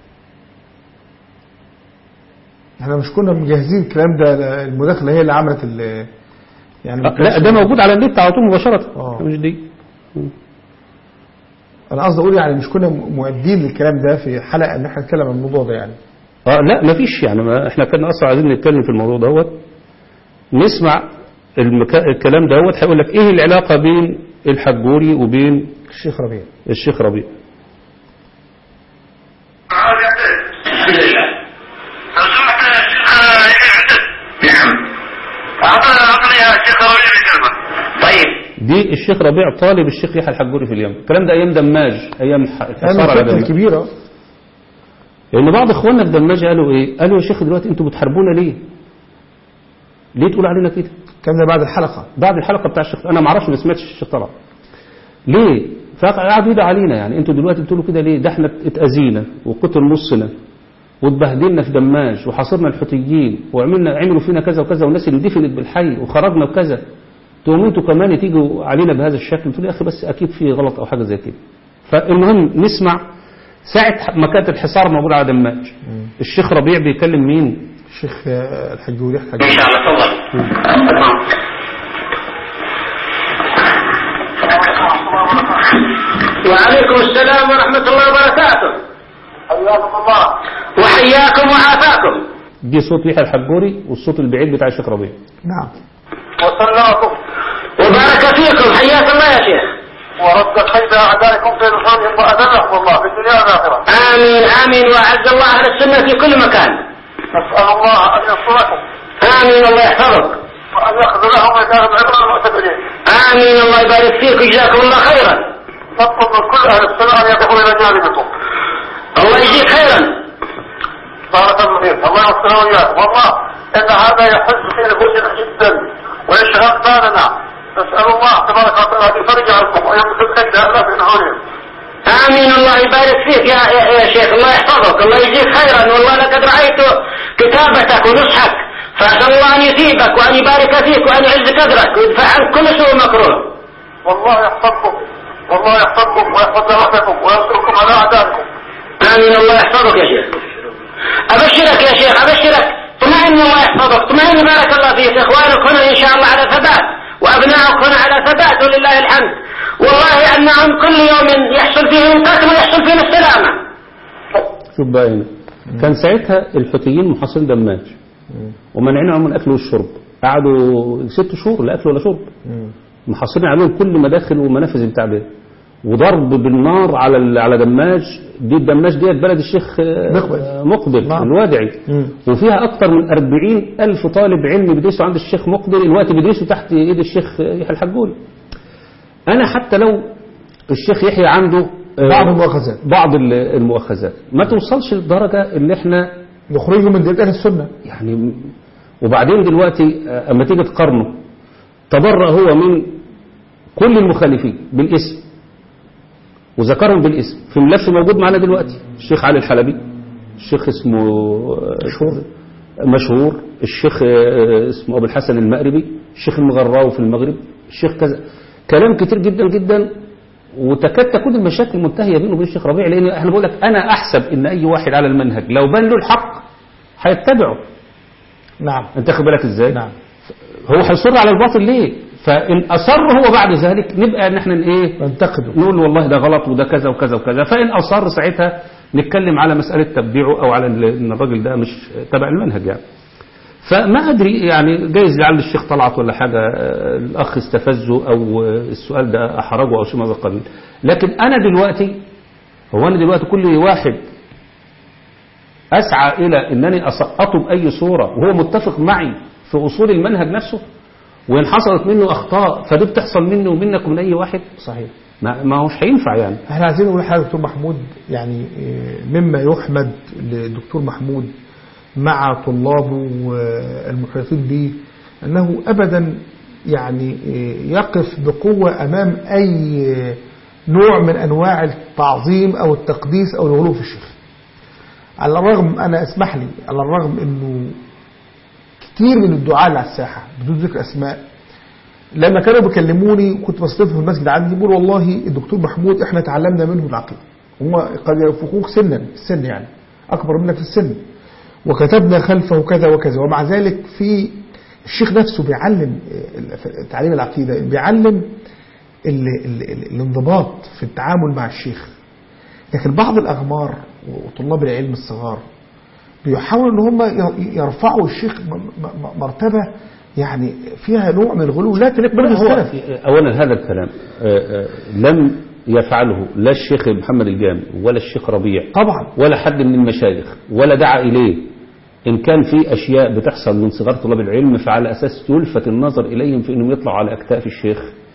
احنا مش كنا مجهزين الكلام ده المداخلة هي اللي عملت ال يعني ما آه، لا كانش- ده موجود على النت على طول مباشره آه. مش دي انا قصدي اقول يعني مش كنا مؤدين للكلام ده في حلقة ان احنا نتكلم عن الموضوع ده يعني اه لا مفيش يعني ما احنا كنا اصلا عايزين نتكلم في الموضوع دوت نسمع المكا... الكلام دوت هيقول لك ايه العلاقه بين الحجوري وبين الشيخ ربيع الشيخ ربيع الحمد لله لو سمحت يا شيخ يحيى عدد نعم أعطنا أعطني يا شيخ ربيع كلمة طيب دي الشيخ ربيع طالب الشيخ يحيى الحجوري في اليمن الكلام ده ايام دماج ايام ح- الحصار انا على الفترة دماج الكبيرة لان بعض اخواننا في دماج قالوا ايه قالوا يا شيخ دلوقتي انتوا بتحاربونا ليه ليه تقول علينا كده كان ده بعد الحلقة بعد الحلقه بتاع الشيخ انا ما اعرفش ما سمعتش الشيخ طلع ليه فقعدوا يدعوا علينا يعني انتوا دلوقتي بتقولوا كده ليه ده احنا اتاذينا وقتل نصنا واتبهدلنا في دماج وحاصرنا الحوثيين وعملنا عملوا فينا كذا وكذا والناس اللي دفنت بالحي وخرجنا وكذا تقوموا انتوا كمان تيجوا علينا بهذا الشكل تقول يا اخي بس اكيد في غلط او حاجه زي كده فالمهم نسمع ساعة ما كانت الحصار موجود على دماج الشيخ ربيع بيكلم مين الشيخ آه، الحجوري إن الحجوري شاء الله تفضل وعليكم السلام ورحمة الله وبركاته حياكم الله وحياكم وعافاكم دي صوت يحيى الحجوري والصوت البعيد بتاع الشيخ ربيع نعم وصلاكم وبارك فيكم حياك الله يا شيخ ورد كيد اعدائكم في نصرهم واذلهم الله في الدنيا والاخره امين امين واعز الله اهل السنه في كل مكان نسال الله ان ينصركم امين الله يحفظك وان يخذلهم ويجعلهم عبره المعتبرين امين الله يبارك فيك وجزاكم الله خيرا نطلب من كل اهل السنه ان يقفوا الى جانبكم الله يجزيك خيرا بارك الله فيك الله يوفقنا واياك والله ان هذا يحز في نفوسنا جدا ويشغل بالنا نسال الله تبارك وتعالى ان يفرج عنكم ويمسك كيد هؤلاء في نحورهم امين الله يبارك فيك يا, يا, يا شيخ الله يحفظك الله يجزيك خيرا والله لقد رايت كتابتك ونصحك فاسال الله ان يثيبك وان يبارك فيك وان يعز قدرك ويدفع عنك كل سوء مكروه والله يحفظكم والله يحفظكم ويحفظ دعوتكم وينصركم على اعدائكم امين الله يحفظك يا شيخ ابشرك يا شيخ ابشرك اطمئن الله يحفظك اطمئن بارك الله فيك اخوانك هنا ان شاء الله على ثبات وابنائك هنا على ثبات ولله الحمد والله انهم كل يوم يحصل فيهم قتل ويحصل فيهم السلامه شوف بقى هنا كان ساعتها الحوثيين محاصرين دماج ومنعين عنهم الاكل والشرب قعدوا ست شهور لا اكل ولا شرب محاصرين عليهم كل مداخل ومنافذ التعبير وضرب بالنار على ال- على دماج دي الدماج ديت بلد الشيخ آه، مقبل. مقبل نعم. الوادعي مم. وفيها أكثر من 40 ألف طالب علم بيدرسوا عند الشيخ مقبل الوقت بيدرسوا تحت إيد الشيخ يحيى الحجول أنا حتى لو الشيخ يحيى عنده آه، بعض المؤاخذات بعض ال- المؤاخذات ما توصلش للدرجة اللي احنا نخرجه من دير اهل السنه يعني وبعدين دلوقتي آه، اما تيجي تقارنه تبرأ هو من كل المخالفين بالاسم وذكرهم بالاسم في ملف موجود معنا دلوقتي الشيخ علي الحلبي الشيخ اسمه آه، مشهور. مشهور الشيخ آه، اسمه ابو الحسن المأربي الشيخ المغراوي في المغرب الشيخ كذا كلام كتير جدا جدا وتكاد تكون المشاكل منتهيه بينه وبين الشيخ ربيع لان احنا بقول لك انا احسب ان اي واحد على المنهج لو بان له الحق هيتبعه نعم انت واخد بالك ازاي نعم هو هيصر على الباطل ليه فان اصر هو بعد ذلك نبقى ان احنا ايه ننتقده نقول والله ده غلط وده كذا وكذا وكذا فان اصر ساعتها نتكلم على مساله تبديعه او على ال- ان الراجل ده مش تبع المنهج يعني فما ادري يعني جايز لعل الشيخ طلعت ولا حاجه آه، الاخ استفزه او آه، السؤال ده احرجه او شيء من هذا القبيل لكن انا دلوقتي هو انا دلوقتي كل واحد اسعى الى انني اسقطه باي صوره وهو متفق معي في اصول المنهج نفسه وان حصلت منه اخطاء فدي بتحصل مني ومنك ومن اي واحد صحيح ما, ما هوش هينفع يعني احنا عايزين نقول حاجه دكتور محمود يعني آه، مما يحمد للدكتور محمود مع طلابه والمحيطين به انه ابدا يعني آه، يقف بقوه امام اي آه، نوع من انواع التعظيم او التقديس او الغلو في الشيخ على الرغم انا اسمح لي على الرغم انه كتير من الدعاة اللي على الساحه بدون ذكر اسماء لما كانوا بيكلموني كنت بستضيف في المسجد عندي بيقول والله الدكتور محمود احنا تعلمنا منه العقيده هم قد يفوقوك سنا في السن يعني اكبر منك في السن وكتبنا خلفه كذا وكذا ومع ذلك في الشيخ نفسه بيعلم آه، تعليم العقيده بيعلم ال ال ال الانضباط في التعامل مع الشيخ لكن بعض الاغمار وطلاب العلم الصغار بيحاولوا ان هم ي- يرفعوا الشيخ م- م- مرتبه يعني فيها نوع من الغلو لا تليق بمنهج هو السلف اولا هذا الكلام آه، آه، لم يفعله لا الشيخ محمد الجامي ولا الشيخ ربيع طبعا ولا حد من المشايخ ولا دعا إليه إن كان في أشياء بتحصل من صغار طلاب العلم فعلى أساس يلفت النظر إليهم في أنهم يطلعوا على أكتاف الشيخ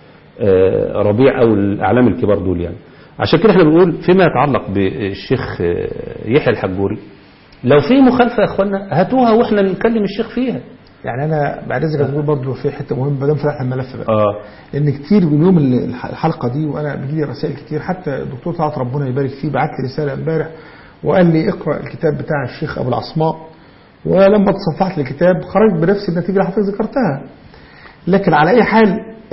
آه، ربيع أو الأعلام الكبار دول يعني عشان كده احنا بنقول فيما يتعلق بالشيخ آه، يحيى الحجوري لو في مخالفة يا اخوانا هاتوها واحنا نكلم الشيخ فيها يعني انا بعد اذنك بقول برضه في حته مهمه ما دام فتحنا الملف بقى اه لان كتير من يوم الح- الحلقه دي وانا بيجي لي رسائل كتير حتى الدكتور طلعت ربنا يبارك فيه بعت لي رساله امبارح وقال لي اقرا الكتاب بتاع الشيخ ابو العصماء ولما تصفحت الكتاب خرجت بنفس النتيجه اللي حضرتك ذكرتها لكن على اي حال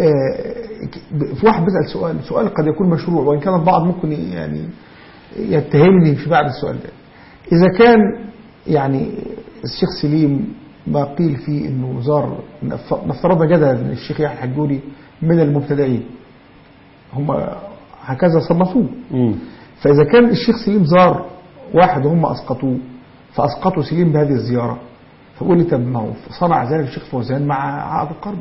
آه، ك- في واحد بيسال سؤال سؤال قد يكون مشروع وان كان البعض ممكن يعني يتهمني في بعد السؤال ده اذا كان يعني الشيخ سليم ما قيل فيه انه زار نف- نفترض جدلا ان الشيخ يحيى الحجوري من المبتدعين هم هكذا صنفوه مم. فاذا كان الشيخ سليم زار واحد وهم اسقطوه فاسقطوا سليم بهذه الزياره فقول لي طب ما هو صنع ذلك الشيخ فوزان مع عقد القرن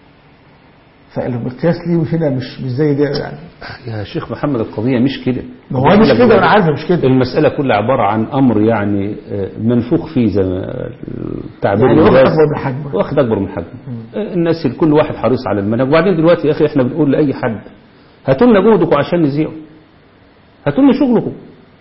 فالمقياس ليه مش هنا مش مش زي ده يعني يا شيخ محمد القضية مش كده ما هو مش كده انا عارف مش كده المسألة كلها عبارة عن أمر يعني آه، منفوخ فيه زي ما التعبير يعني واخد المجاز. اكبر من حجمه واخد أكبر من حجمه آه، الناس كل واحد حريص على المنهج وبعدين دلوقتي يا أخي إحنا بنقول لأي حد هاتوا لنا جهدكم عشان نذيعه هاتوا لنا شغلكم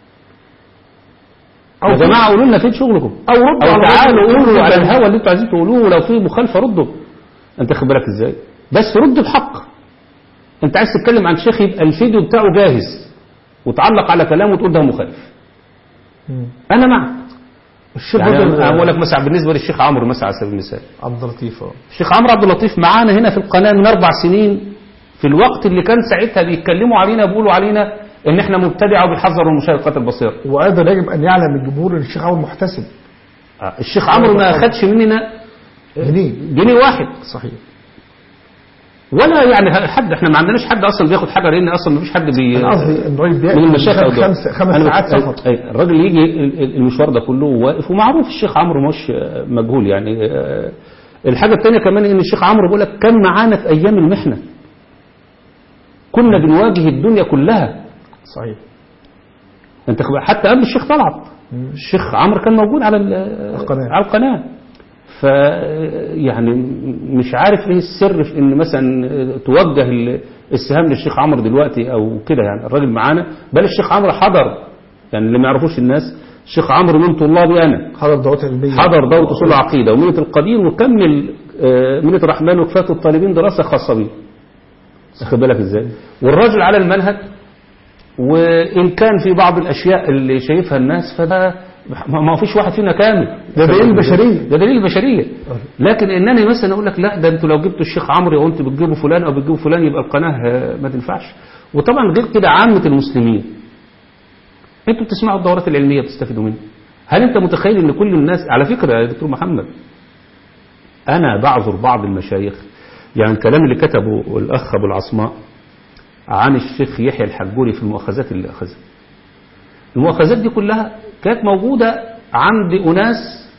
يا جماعة قولوا لنا فين شغلكم او ردوا أو على تعالوا الرجل. قولوا على الهوا اللي أنتوا عايزين تقولوه ولو في مخالفة ردوا أنت خد بالك إزاي بس ردوا بحق أنت عايز تتكلم عن شيخ يبقى الفيديو بتاعه جاهز وتعلق على كلامه وتقول ده مخالف مم. انا معك الشيخ يعني بدر- انا بقول لك مثلا بالنسبه للشيخ عمرو مثلا على سبيل المثال عبد اللطيف اه الشيخ عمرو عبد اللطيف معانا هنا في القناه من اربع سنين في الوقت اللي كان ساعتها بيتكلموا علينا بيقولوا علينا ان احنا مبتدعه وبيحذروا من مشاركات البصيره وايضا يجب ان يعلم الجمهور ان الشيخ عمرو محتسب آه، الشيخ عمرو ما اخدش مننا جنيه جنيه واحد صحيح ولا يعني حد احنا ما عندناش حد اصلا بياخد حاجه لان اصلا ما فيش حد بي انا قصدي ان الراجل بيأتي من المشايخ او دول. خمس خمس أنا ساعات بت- سفر أي- الراجل يجي ال- ال- المشوار ده كله واقف ومعروف الشيخ عمرو مش آه، مجهول يعني آه، الحاجه الثانيه كمان ان الشيخ عمرو بيقول لك كان معانا في ايام المحنه كنا بنواجه الدنيا كلها صحيح انت حتى قبل الشيخ طلعت الشيخ عمرو كان موجود على ال- القناة. على القناه ف يعني مش عارف ايه السر في ان مثلا توجه ال- السهام للشيخ عمرو دلوقتي او كده يعني الراجل معانا بل الشيخ عمرو حضر يعني اللي ما يعرفوش الناس الشيخ عمرو من طلابي انا حضر دورات علمية حضر دورة أصول العقيدة ومنة القدير وكمل آه، منة الرحمن وكفاية الطالبين دراسة خاصة بيه واخد بالك ازاي والراجل على المنهج وإن كان في بعض الأشياء اللي شايفها الناس فده ما ما فيش واحد فينا كامل ده دليل البشرية. ده دليل البشرية لكن انني مثلا اقول لك لا ده انتوا لو جبتوا الشيخ عمرو وانتوا بتجيبوا فلان او بتجيبوا فلان يبقى القناة آه، ما تنفعش وطبعا غير كده عامة المسلمين انتوا بتسمعوا الدورات العلمية بتستفيدوا منها هل انت متخيل ان كل الناس على فكرة يا دكتور محمد انا بعذر بعض المشايخ يعني الكلام اللي كتبه الاخ ابو العصماء عن الشيخ يحيى الحجوري في المؤاخذات اللي اخذها المؤاخذات دي كلها كانت موجودة عند أناس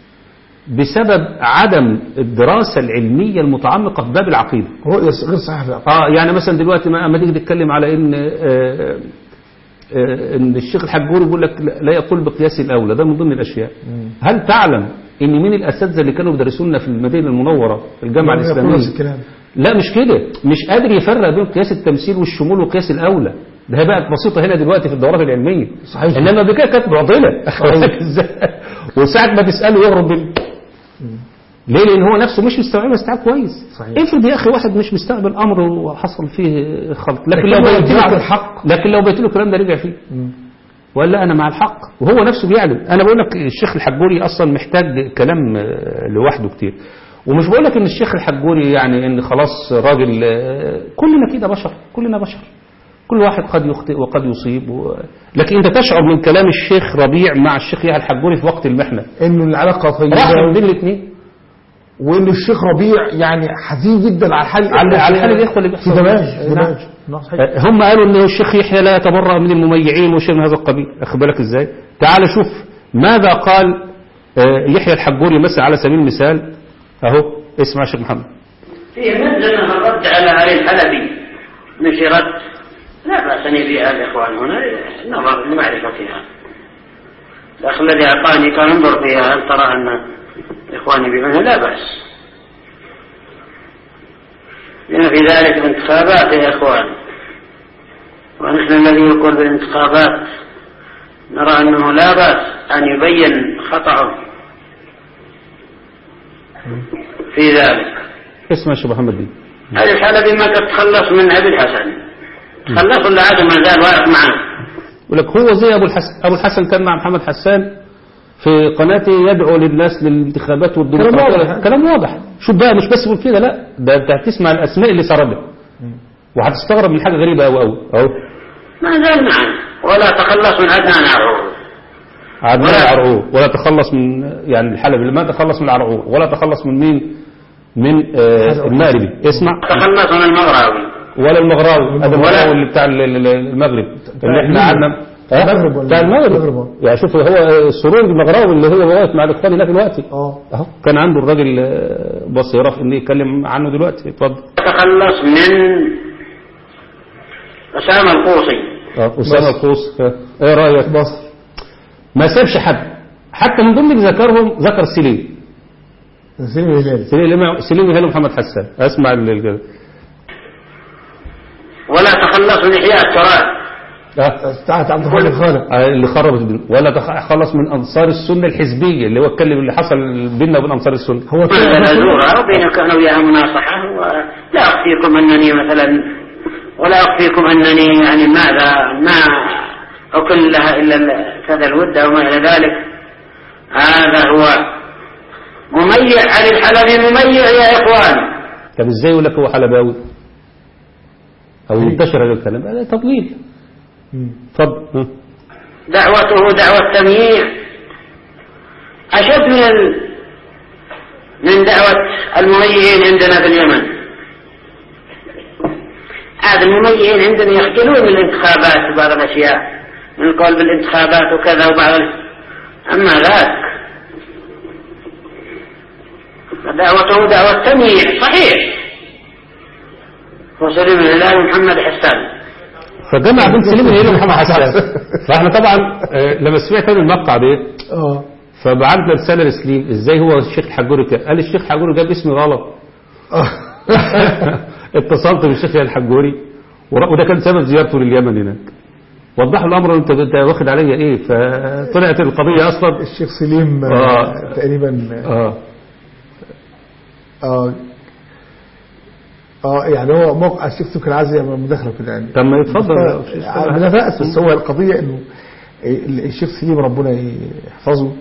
بسبب عدم الدراسة العلمية المتعمقة في باب العقيدة رؤية غير صحيحة اه يعني مثلا دلوقتي ما اما تيجي تتكلم على ان آه آه ان الشيخ الحجوري بيقول لك لا لا يقول بقياس الاولى ده من ضمن الاشياء هل تعلم ان من الاساتذه اللي كانوا بيدرسوا لنا في المدينه المنوره في الجامعه يقول نفس الاسلاميه الكلام لا مش كده مش قادر يفرق بين قياس التمثيل والشمول وقياس الاولى ده هي بقت بسيطه هنا دلوقتي في الدورات العلميه صحيح. انما قبل كده كانت معضله إزاي؟ وساعه ما تساله يهرب بال ليه لان هو نفسه مش مستوعب استيعاب كويس صحيح. افرض يا اخي واحد مش مستوعب الامر وحصل فيه خلط لكن لكن لو هو بيت يدعي له الحق. لكن لو بيت له الكلام ده رجع فيه ولا انا مع الحق وهو نفسه بيعلم انا بقول لك الشيخ الحجوري اصلا محتاج كلام آه، لوحده كتير ومش بقول لك ان الشيخ الحجوري يعني ان خلاص راجل آه، كلنا كده بشر كلنا بشر كل واحد قد يخطئ وقد يصيب و... لكن انت تشعر من كلام الشيخ ربيع مع الشيخ يحيى الحجوري في وقت المحنه انه العلاقة رحم طيبة بين الاثنين وان الشيخ ربيع يعني حزين جدا على حال على على حال الاخوه اللي بيحصل في دماج في نعم. دماج نعم صحيح. آه، هم قالوا ان الشيخ يحيى لا يتبرأ من المميعين وشيء من هذا القبيل اخد بالك ازاي تعال شوف ماذا قال آه، يحيى الحجوري مثلا على سبيل المثال اهو اسمع يا شيخ محمد في مثل انها الرد على علي الحلبي نشرت لا بأس أن يبيع الإخوان هنا نظر لمعرفتها الأخ الذي أعطاني قال انظر فيها هل ترى أن إخواني يبيعونها لا بأس لأن في ذلك الانتخابات يا إخوان ونحن الذي يقول بالانتخابات نرى أنه لا بأس أن يبين خطأه في ذلك اسمع يا شيخ محمد دي علي الحلبي ما قد تخلص من أبي الحسن تخلص ولا عاد ما زال واقف معه يقول لك هو زي ابو الحسن ابو الحسن كان مع محمد حسان في قناته يدعو للناس للانتخابات والديمقراطيه كلام واضح. كلام واضح شوف بقى مش بس يقول كده لا ده انت هتسمع الاسماء اللي سردت وهتستغرب من حاجه غريبه قوي قوي اهو ما زال معه ولا تخلص من عدنان عرعور عدنان ولا- العرعور ولا تخلص من يعني الحلبي ما تخلص من العرعور ولا تخلص من مين من آه المغربي اسمع تخلص من المغراوي ولا المغراوي هذا ولا- المغراوي اللي بتاع ال- ال- المغرب اللي احنا قعدنا ها؟ المغرب ولا- بتاع المغرب المغرب. يعني شوف هو سرور المغراوي اللي هو واقف مع الاخوان هناك دلوقتي اه اهو كان عنده الراجل آه، بصيره في انه يتكلم عنه دلوقتي اتفضل تخلص من أسامة القوصي اه اسامه القوس ها، ايه رايك مصر ما سابش حد حتى من ضمن اللي ذكرهم ذكر سليم سليم الهلالي سليم الإمام- سليم هلال محمد حسان اسمع ال- ال- ولا تخلص من إحياء التراث اه بتاعت عبد الخالق خالق آه، اللي خربت الدنيا ولا تخلص من انصار السنه الحزبيه اللي هو اتكلم اللي حصل بيننا وبين انصار السنه هو ما كده أزورها وبينك أنا وياها مناصحة ولا أخفيكم أنني مثلا ولا أخفيكم أنني يعني ماذا ما أكل لها إلا ال- كذا الود أو ما إلى ذلك هذا هو مميع علي الحلبي مميع يا إخوان طب ازاي يقول لك هو حلباوي او ينتشر هذا الكلام هذا تضليل اتفضل ها. دعوته دعوة تمييع أشد من ال... من دعوة المميعين عندنا في اليمن هذا المميعين عندنا يخجلون من الانتخابات وبعض الأشياء من القول بالانتخابات وكذا وبعض ال... أما ذاك فدعوته دعوة تمييع صحيح وسلم الهلال محمد حسان فجمع بن سليم هي محمد حسان فاحنا طبعا آه، لما سمعت انا المقطع ده اه فبعتنا رساله لسليم ازاي هو الشيخ الحجوري كده قال الشيخ الحجوري جاب اسمي غلط آه. اتصلت بالشيخ الحجوري ور- وده كان سبب زيارته لليمن هناك وضح له الامر انت انت واخد عليا ايه فطلعت القضيه اصلا الشيخ سليم آه، آه. تقريبا اه اه اه يعني هو موقع الشيخ سكر العزي يعمل مداخله كده يعني طب ما يتفضل يا ف- أستاذ على لا بأس بس هو القضيه انه الشيخ سليم ربنا يحفظه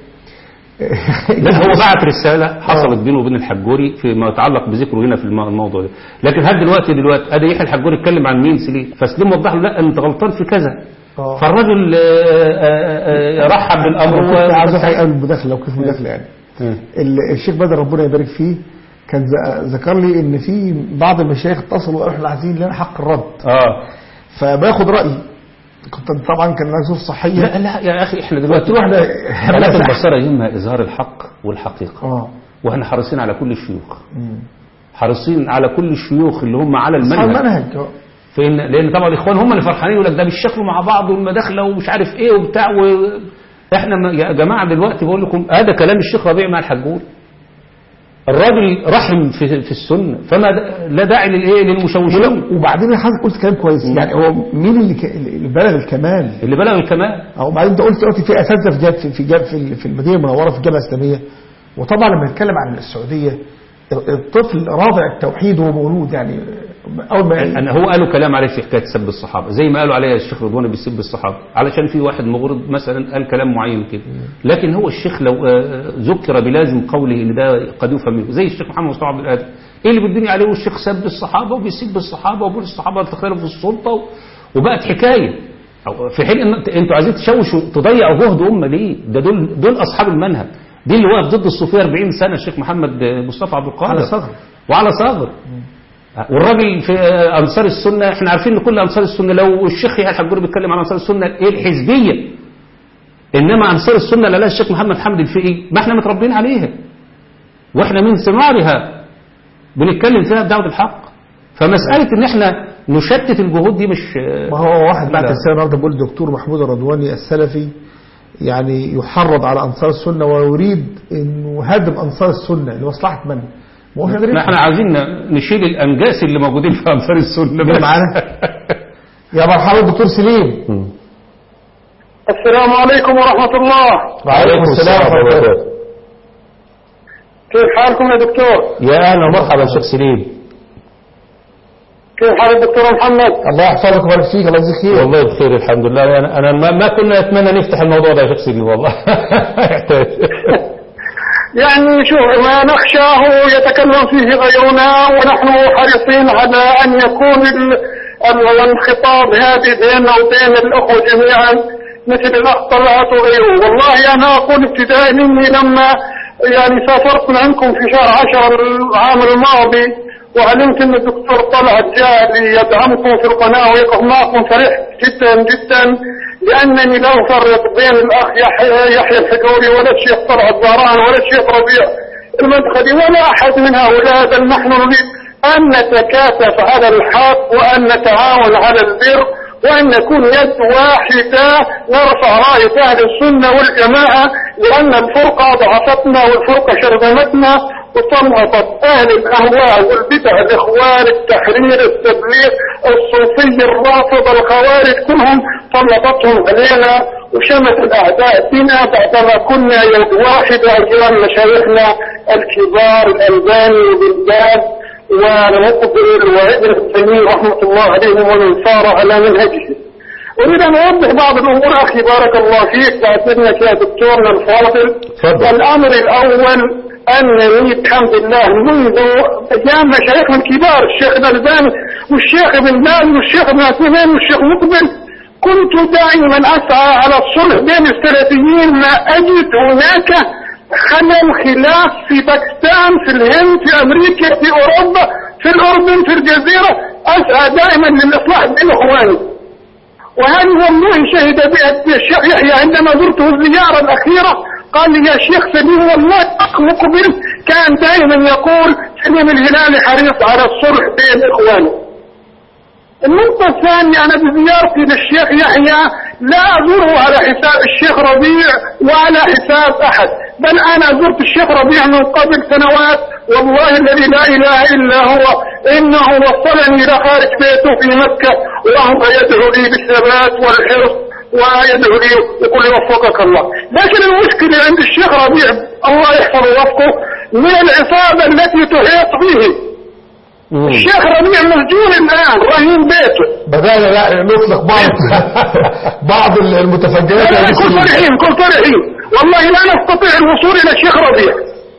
لا هو بعت رسالة حصلت بينه وبين الحجوري فيما يتعلق بذكره هنا في الم- الموضوع ده لكن هل دلوقتي دلوقتي ادي يحيى الحجوري اتكلم عن مين سليم فسليم وضح له لا انت غلطان في كذا آه. فالرجل آه، آه، آه، رحب بالامر أنا كنت عايز و- احقق المداخله لو كيف مداخله يعني آه. ال- الشيخ بدر ربنا يبارك فيه كان ز- ذكر لي ان في بعض المشايخ اتصلوا وقالوا احنا عايزين لنا حق الرد اه فباخد رايي كنت طبعا كان لها ظروف صحيه لا لا يا اخي احنا دلوقتي قلت له احنا حالات البصره يهمها اظهار الحق والحقيقه اه واحنا حريصين على كل الشيوخ حريصين على كل الشيوخ اللي هم على اصحاب المنهج المنهج آه. فإن لأن طبعا الإخوان هم اللي فرحانين يقول لك ده بيشكلوا مع بعض والمداخلة ومش عارف إيه وبتاع و... إحنا ما يا جماعة دلوقتي بقول لكم هذا كلام الشيخ ربيع مع الحجول الراجل رحم في, في السنة فما د- لا داعي للإيه للمشوشين ولا- وبعدين حضرتك قلت كلام كويس يعني هو مين اللي, ك... اللي بلغ الكمال اللي بلغ الكمال او بعدين انت قلت دلوقتي في اساتذه في جاب في جاب في, في المدينه المنوره في الجامعه الاسلاميه وطبعا لما نتكلم عن السعوديه الطفل رافع التوحيد وهو مولود يعني اول ما أنا هو قالوا كلام عليه في حكاية سب الصحابة زي ما قالوا عليه الشيخ رضوان بيسب الصحابة علشان في واحد مغرض مثلا قال كلام معين كده لكن هو الشيخ لو آه، ذكر بلازم قوله ان ده قد يفهم منه زي الشيخ محمد مصطفى عبد القادر ايه اللي بيدوني عليه والشيخ سب الصحابة وبيسب الصحابة وبيقول الصحابة تخالف في السلطة و- وبقت حكاية أو في حين ان انتوا عايزين تشوشوا تضيعوا جهد امه ليه؟ ده دول دول اصحاب المنهج دي اللي واقف ضد الصوفيه 40 سنه الشيخ محمد آه، مصطفى عبد القادر على صغر. وعلى صغر والراجل في انصار السنه احنا عارفين ان كل انصار السنه لو الشيخ يحيى الحجوري بيتكلم عن انصار السنه ايه الحزبيه انما انصار السنه لا لا الشيخ محمد حمد الفقي ما احنا متربيين عليها واحنا من ثمارها بنتكلم فيها بدعوه الحق فمساله ان احنا نشتت الجهود دي مش ما هو واحد بعد لا. السنه النهارده بيقول الدكتور محمود الرضواني السلفي يعني يحرض على انصار السنه ويريد انه هدم انصار السنه لمصلحه من؟ ما هوش قادر ما احنا عايزين نشيل الانجاس اللي موجودين في انصار السنه مين بس. معانا؟ يا مرحبا دكتور سليم السلام عليكم ورحمة الله وعليكم السلام ورحمه الله وبركاته كيف حالكم يا دكتور يا اهلا ومرحبا شيخ سليم كيف حال الدكتور محمد الله يحفظك ويبارك فيك الله يجزيك خير والله بخير الحمد لله انا انا ما, ما كنا نتمنى نفتح الموضوع ده يا شيخ سليم والله يحتاج يعني شوف ما نخشاه يتكلم فيه غيرنا ونحن حريصين على أن يكون ال- ال- الانخطاب هذه بيننا وبين الأخوة جميعا مثل الأخ طلعت وغيره والله أنا أقول ابتداء مني لما يعني سافرت معكم في شهر عشر العام الماضي وعلمت أن الدكتور طلعت جاء ليدعمكم في القناة ويقف معكم فرحت جدا جدا لأنني لا أفرق بين الأخ يحيى, يحيى الحجوري ولا الشيخ طلعت زهران ولا الشيخ ربيع المدخلي ولا أحد من هؤلاء بل نحن نريد أن نتكاتف على الحق وأن نتعاون على البر وأن نكون يد واحدة نرفع راية أهل السنة والجماعة لأن الفرقة ضعفتنا والفرقة شرذمتنا وطلقت أهل الأهواء والبدع الإخوان التحرير التبليغ الصوفي الرافض الخوارج كلهم طلقتهم علينا وشمت الأعداء بنا بعدما كنا يد واحدة أيام مشايخنا الكبار الألباني وبالذات والمقبل وابن التيمين رحمة الله عليهم ومن سار على منهجه أريد أن أوضح بعض الأمور أخي بارك الله فيك بعد إذنك يا دكتورنا الفاضل تفضل. الأمر الأول أنني الحمد لله منذ أيام مشايخنا الكبار الشيخ الألباني والشيخ ابن باز والشيخ ابن عثيمين والشيخ مقبل كنت دائما أسعى على الصلح بين السلفيين ما أجد هناك خلل خلاف في باكستان في الهند في أمريكا في أوروبا في الأردن في الجزيرة أسعى دائما للإصلاح بين إخواني وهذه والله شهد بها الشيخ يحيى عندما زرته الزيارة الأخيرة قال لي يا شيخ سليم والله أخ مقبل كان دائما يقول سليم الهلالي حريص على الصلح بين إخوانه النقطة الثانية أنا بزيارتي للشيخ يحيى لا أزوره على حساب الشيخ ربيع وعلى حساب أحد بل أنا زرت الشيخ ربيع من قبل سنوات والله الذي لا إله إلا هو إنه وصلني إلى خارج بيته في مكة وهو يدعو لي بالثبات والحرص ويدعو لي يقول لي وفقك الله لكن المشكلة عند الشيخ ربيع الله يحفظ وفقه من العصابة التي تحيط به الشيخ ربيع مسجون الآن رهين بيته بدأنا لا نطلق بعض بعض المتفجرات لا كن فرحين كن فرحين والله لا نستطيع الوصول إلى الشيخ ربيع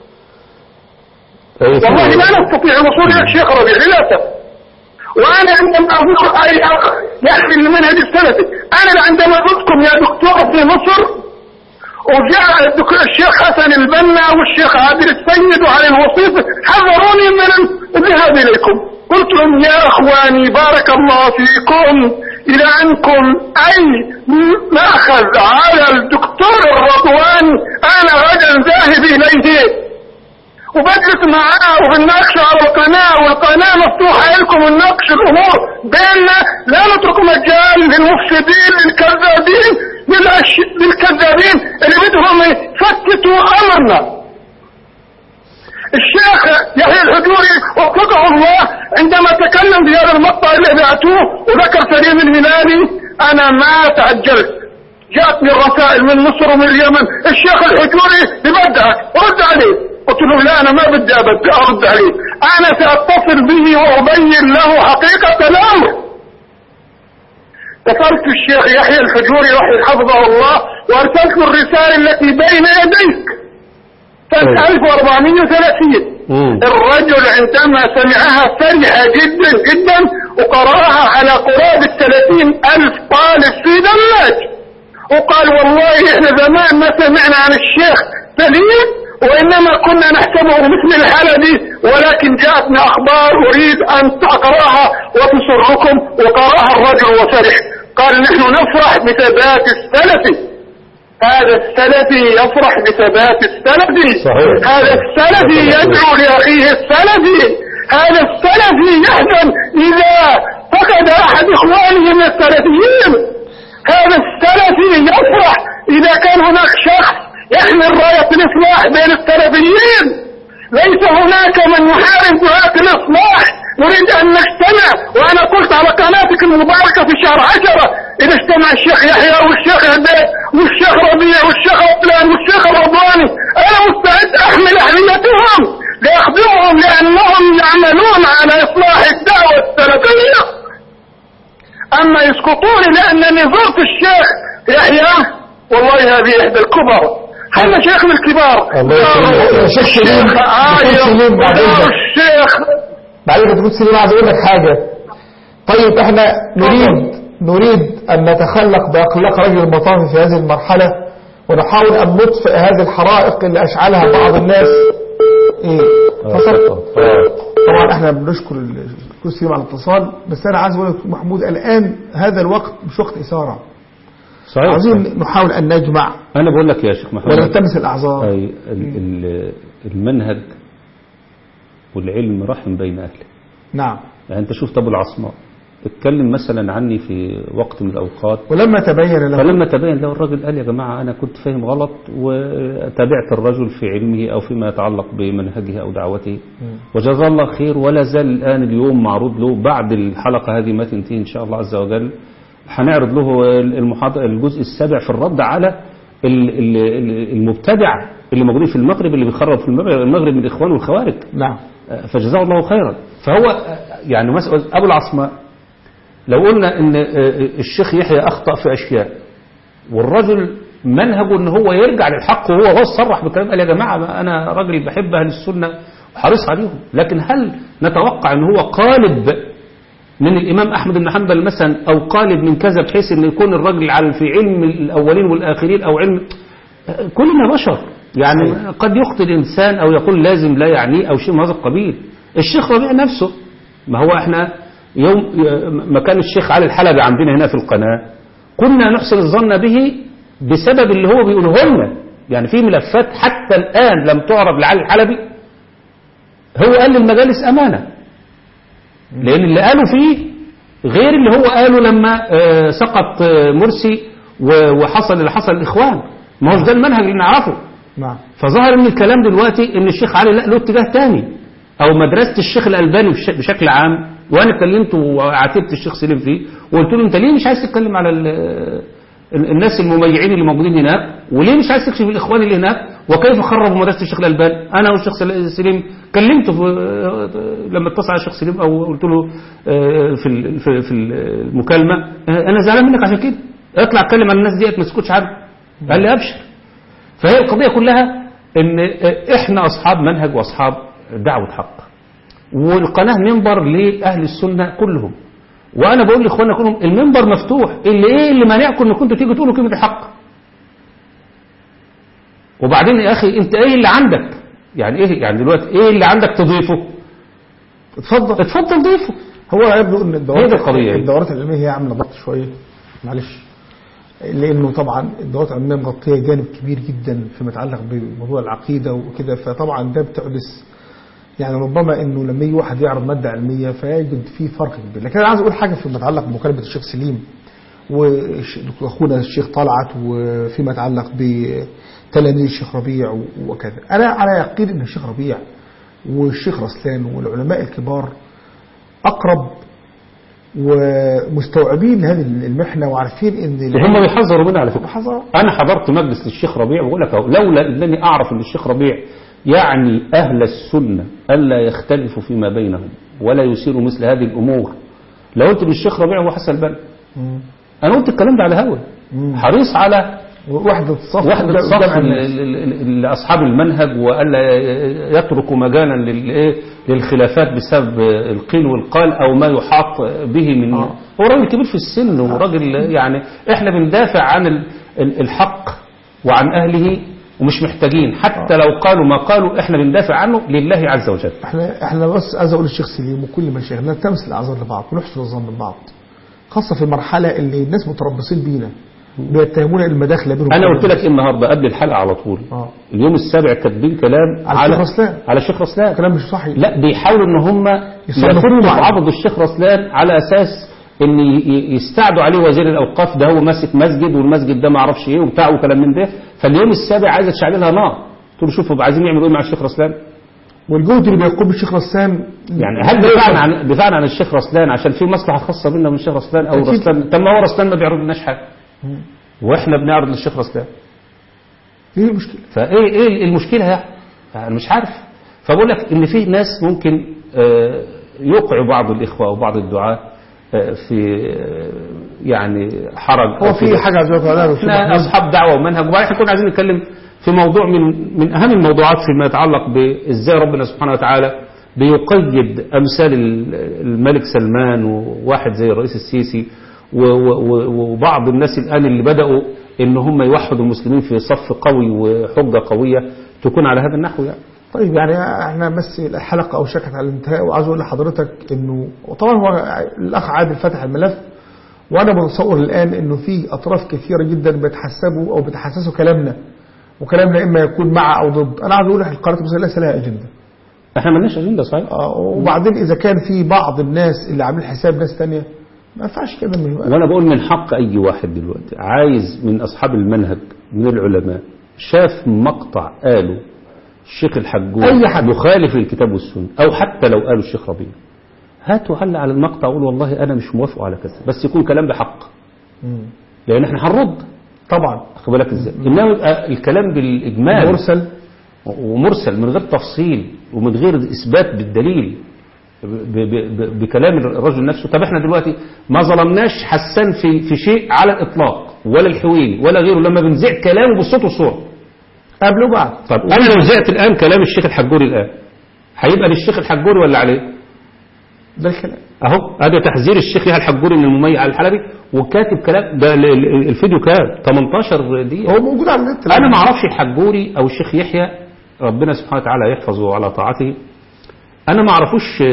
والله لا نستطيع الوصول إلى الشيخ ربيع للأسف وأنا عندما أقول أي أخ يحمل المنهج السلفي أنا عندما أذكر يا دكتور في مصر وجاء الدكتور الشيخ حسن البنا والشيخ عادل السيد وعلي الوصيف حذروني من الذهاب إليكم قلت لهم يا أخواني بارك الله فيكم إلى أنكم أي مأخذ على الدكتور الرضواني أنا غدا ذاهب إليه وبجلس معاه وبنناقش على القناة والقناة مفتوحة لكم ونناقش الأمور بيننا لا نترك مجال للمفسدين للكذابين للكذابين اللي بدهم يفتتوا أمرنا الشيخ يحيى الحجوري وفقه الله عندما تكلم في هذا المقطع اللي بعتوه وذكر سليم الهلالي أنا ما تعجلت جاءتني الرسائل من مصر ومن اليمن الشيخ الحجوري ببدعك رد عليه قلت له لا انا ما بدي ابدا ارد عليه انا ساتصل به وابين له حقيقة الامر اتصلت الشيخ يحيى الحجوري رحمه حفظه الله وارسلت له الرسالة التي بين يديك سنة 1430 الرجل عندما سمعها فرح جدا جدا وقرأها على قرابة 30 ألف طالب في دماج وقال والله احنا زمان ما سمعنا عن الشيخ سليم وإنما كنا نحسبه مثل الحلبي ولكن جاءتنا أخبار أريد أن تقرأها وتسركم وقرأها الرجل وفرح قال نحن نفرح بثبات السلفي هذا السلفي يفرح بثبات السلفي صحيح. هذا السلفي يدعو لأخيه السلفي هذا السلفي يحزن إذا فقد أحد إخوانه من السلفيين هذا السلفي يفرح إذا كان هناك شخص يحمل راية الإصلاح بين السلفيين ليس هناك من يحارب دعاة الإصلاح نريد أن نجتمع وأنا قلت على قناتك المباركة في شهر عشرة إذا اجتمع الشيخ يحيى والشيخ عبيد والشيخ ربيع والشيخ عبدان والشيخ الرضواني أنا مستعد أحمل أهميتهم لأخبرهم لأنهم يعملون على إصلاح الدعوة السلفية أما يسقطوني لأنني زرت الشيخ يحيى والله هذه إحدى الكبر هذا شيخ من الكبار الله يسلمك. يا شيخ سليم، الشيخ يا عايض شيخ سليم، بعد ودار إذنك. الشيخ بعدين يا دكتور سليم عايز اقول لك حاجة طيب احنا نريد نريد ان نتخلق باخلاق رجل المطاف في هذه المرحلة ونحاول ان نطفئ هذه الحرائق اللي اشعلها بعض الناس ايه فصل طبعا احنا بنشكر الدكتور سليم على الاتصال بس انا عايز اقول لك دكتور محمود الان هذا الوقت مش وقت اثاره صحيح عايزين نحاول ان نجمع أنا بقول لك يا شيخ محمد ونلتمس الاعذار أي ال- ال- المنهج والعلم رحم بين أهله نعم يعني أنت شوف أبو العصماء اتكلم مثلا عني في وقت من الأوقات ولما تبين له فلما تبين له الرجل قال يا جماعة أنا كنت فاهم غلط وتابعت الرجل في علمه أو فيما يتعلق بمنهجه أو دعوته وجزاه الله خير ولا زال الآن اليوم معروض له بعد الحلقة هذه ما تنتهي إن شاء الله عز وجل هنعرض له المحاضرة الجزء السابع في الرد على ال- ال- ال- المبتدع اللي موجودين في المغرب اللي بيخرب في المغرب, المغرب من الإخوان والخوارج نعم فجزاه الله خيرا فهو يعني مثلا أبو العصماء لو قلنا ان الشيخ يحيى اخطا في اشياء والرجل منهجه ان هو يرجع للحق وهو هو صرح بكلام قال يا جماعه ما انا راجل بحب اهل السنه وحريص عليهم لكن هل نتوقع ان هو قالب من الامام احمد بن حنبل مثلا او قالب من كذا بحيث ان يكون الراجل على في علم الاولين والاخرين او علم كلنا بشر يعني قد يخطئ الانسان او يقول لازم لا يعنيه او شيء من هذا القبيل الشيخ ربيع نفسه ما هو احنا يوم مكان الشيخ علي الحلبي عندنا هنا في القناة كنا نحسن الظن به بسبب اللي هو بيقوله لنا يعني في ملفات حتى الآن لم تعرض لعلي الحلبي هو قال للمجالس أمانة لأن اللي قالوا فيه غير اللي هو قاله لما آه، سقط آه، مرسي و- وحصل اللي حصل الإخوان ما هوش ده المنهج اللي نعرفه نعم فظهر ان الكلام دلوقتي ان الشيخ علي لا له اتجاه تاني او مدرسه الشيخ الالباني بش- بشكل عام وانا كلمته وعاتبت الشيخ سليم فيه وقلت له انت ليه مش عايز تتكلم على ال- ال- الناس المميعين اللي موجودين هناك وليه مش عايز تكشف الاخوان اللي هناك وكيف خربوا مدرسه الشيخ الالباني انا والشيخ سل- سليم كلمته في لما اتصل على الشيخ سليم او قلت له آه، في ال- في في المكالمه آه، انا زعلان منك عشان كده اطلع اتكلم عن الناس ديت ما تسكتش عنها قال لي ابشر فهي القضية كلها ان احنا اصحاب منهج واصحاب دعوة حق والقناة منبر لأهل السنة كلهم وانا بقول لاخواننا كلهم المنبر مفتوح اللي ايه اللي مانعكم ان كنتوا تيجوا تقولوا كلمة الحق وبعدين يا اخي انت ايه اللي عندك يعني ايه يعني دلوقتي ايه اللي عندك تضيفه اتفضل اتفضل ضيفه هو يبدو ان الدورات هي دي القضية. الدورات العلميه هي عامله ضغط شويه معلش لانه طبعا الدورات العلميه مغطيه جانب كبير جدا فيما يتعلق بموضوع العقيده وكده فطبعا ده بتحدث يعني ربما انه لما يجي واحد يعرض ماده علميه فيجد فيه فرق كبير لكن انا عايز اقول حاجه فيما يتعلق بمكالمه الشيخ سليم واخونا الشيخ طلعت وفيما يتعلق بتلاميذ الشيخ ربيع وكذا انا على يقين ان الشيخ ربيع والشيخ رسلان والعلماء الكبار اقرب ومستوعبين هذه المحنه وعارفين ان وهم بيحذروا منها على فكرة حذر أنا حضرت مجلس للشيخ ربيع بقول لك أهو لولا أنني أعرف أن الشيخ ربيع يعني أهل السنة ألا يختلفوا فيما بينهم ولا يثيروا مثل هذه الأمور لو قلت للشيخ ربيع هو حسن البنا أنا قلت الكلام ده على هوا حريص على وحده الصف وحدة قدام صف الناس. ل- ل- ل- لأصحاب المنهج وألا يتركوا مجالا للإيه؟ للخلافات بسبب القيل والقال أو ما يحاط به من آه. هو راجل كبير في السن وراجل يعني إحنا بندافع عن ال- ال- الحق وعن أهله ومش محتاجين حتى لو قالوا ما قالوا إحنا بندافع عنه لله عز وجل احنا احنا بس عايز اقول للشيخ سليم وكل مشايخنا نلتمس الاعذار لبعض ونحسن الظن ببعض خاصه في المرحله اللي الناس متربصين بينا بيتهمونا المداخله بينهم أنا قلت لك إيه النهاردة قبل الحلقة على طول اه اليوم السابع كاتبين كلام على الشيخ رسلان. على الشيخ رسلان كلام مش صحيح لا بيحاولوا ان هم يصنفوه يفكوا معاه. عبد الشيخ رسلان على اساس ان ي- ي- يستعدوا عليه وزير الاوقاف ده هو ماسك مسجد والمسجد ده ما اعرفش ايه وبتاع وكلام من ده فاليوم السابع عايزه تشعل لها نار قلت له شوفوا عايزين يعملوا ايه مع الشيخ رسلان والجهد اللي بيقوم بالشيخ رسام يعني هل دفاعنا عن دفاعنا عن الشيخ رسلان عشان في مصلحه خاصه بينا من الشيخ رسلان او أكيد. رسلان طب ما هو رسلان ما بيعرض لناش حاجه واحنا بنعرض للشيخ رسلان ايه المشكله فايه ايه المشكله يعني انا مش عارف فبقول لك ان في ناس ممكن آه، يوقع بعض الاخوه او بعض الدعاه آه، في آه، يعني حرج هو أو في حاجه عايز اقول لها احنا اصحاب دعوه ومنهج وبعدين احنا كنا عايزين نتكلم في موضوع من من اهم الموضوعات فيما يتعلق بازاي ربنا سبحانه وتعالى بيقيد امثال ال- الملك سلمان وواحد زي الرئيس السيسي و- و- و- وبعض الناس الان اللي بداوا ان هم يوحدوا المسلمين في صف قوي وحجه قويه تكون على هذا النحو يعني طيب يعني احنا بس الحلقه اوشكت على الانتهاء وعاوز اقول لحضرتك انه وطبعا هو الاخ عادل فتح الملف وانا متصور الان انه في اطراف كثيره جدا بتحسبوا او بتحسسوا كلامنا وكلامنا اما يكون مع او ضد انا عاوز اقول القناه المصريه ليس لها اجنده احنا مالناش اجنده صحيح آه، وبعدين اذا كان في بعض الناس اللي عاملين حساب ناس تانية ما ينفعش كده من وانا بقول من حق اي واحد دلوقتي عايز من اصحاب المنهج من العلماء شاف مقطع قاله الشيخ الحجون أي حد. مخالف للكتاب والسنه او حتى لو قاله الشيخ ربيع هاتوا علق على المقطع وقول والله انا مش موافق على كذا بس يكون كلام بحق مم. لان احنا هنرد طبعا واخد بالك ازاي انما يبقى الكلام بالاجمال مرسل ومرسل من غير تفصيل ومن غير اثبات بالدليل ب- ب- ب- بكلام الرجل نفسه طب احنا دلوقتي ما ظلمناش حسان في في شيء على الاطلاق ولا الحويني ولا غيره لما بنذيع كلامه بالصوت والصوره قبله بعد طب انا لو ذعت الان كلام الشيخ الحجوري الان هيبقى للشيخ الحجوري ولا عليه ده الكلام اهو هذا تحذير الشيخ يحيى الحجوري من المميع الحلبي وكاتب كلام ده ال- ال- الفيديو كام 18 دقيقه هو موجود على النت انا ما اعرفش الحجوري او الشيخ يحيى ربنا سبحانه وتعالى يحفظه على طاعته انا ما اعرفوش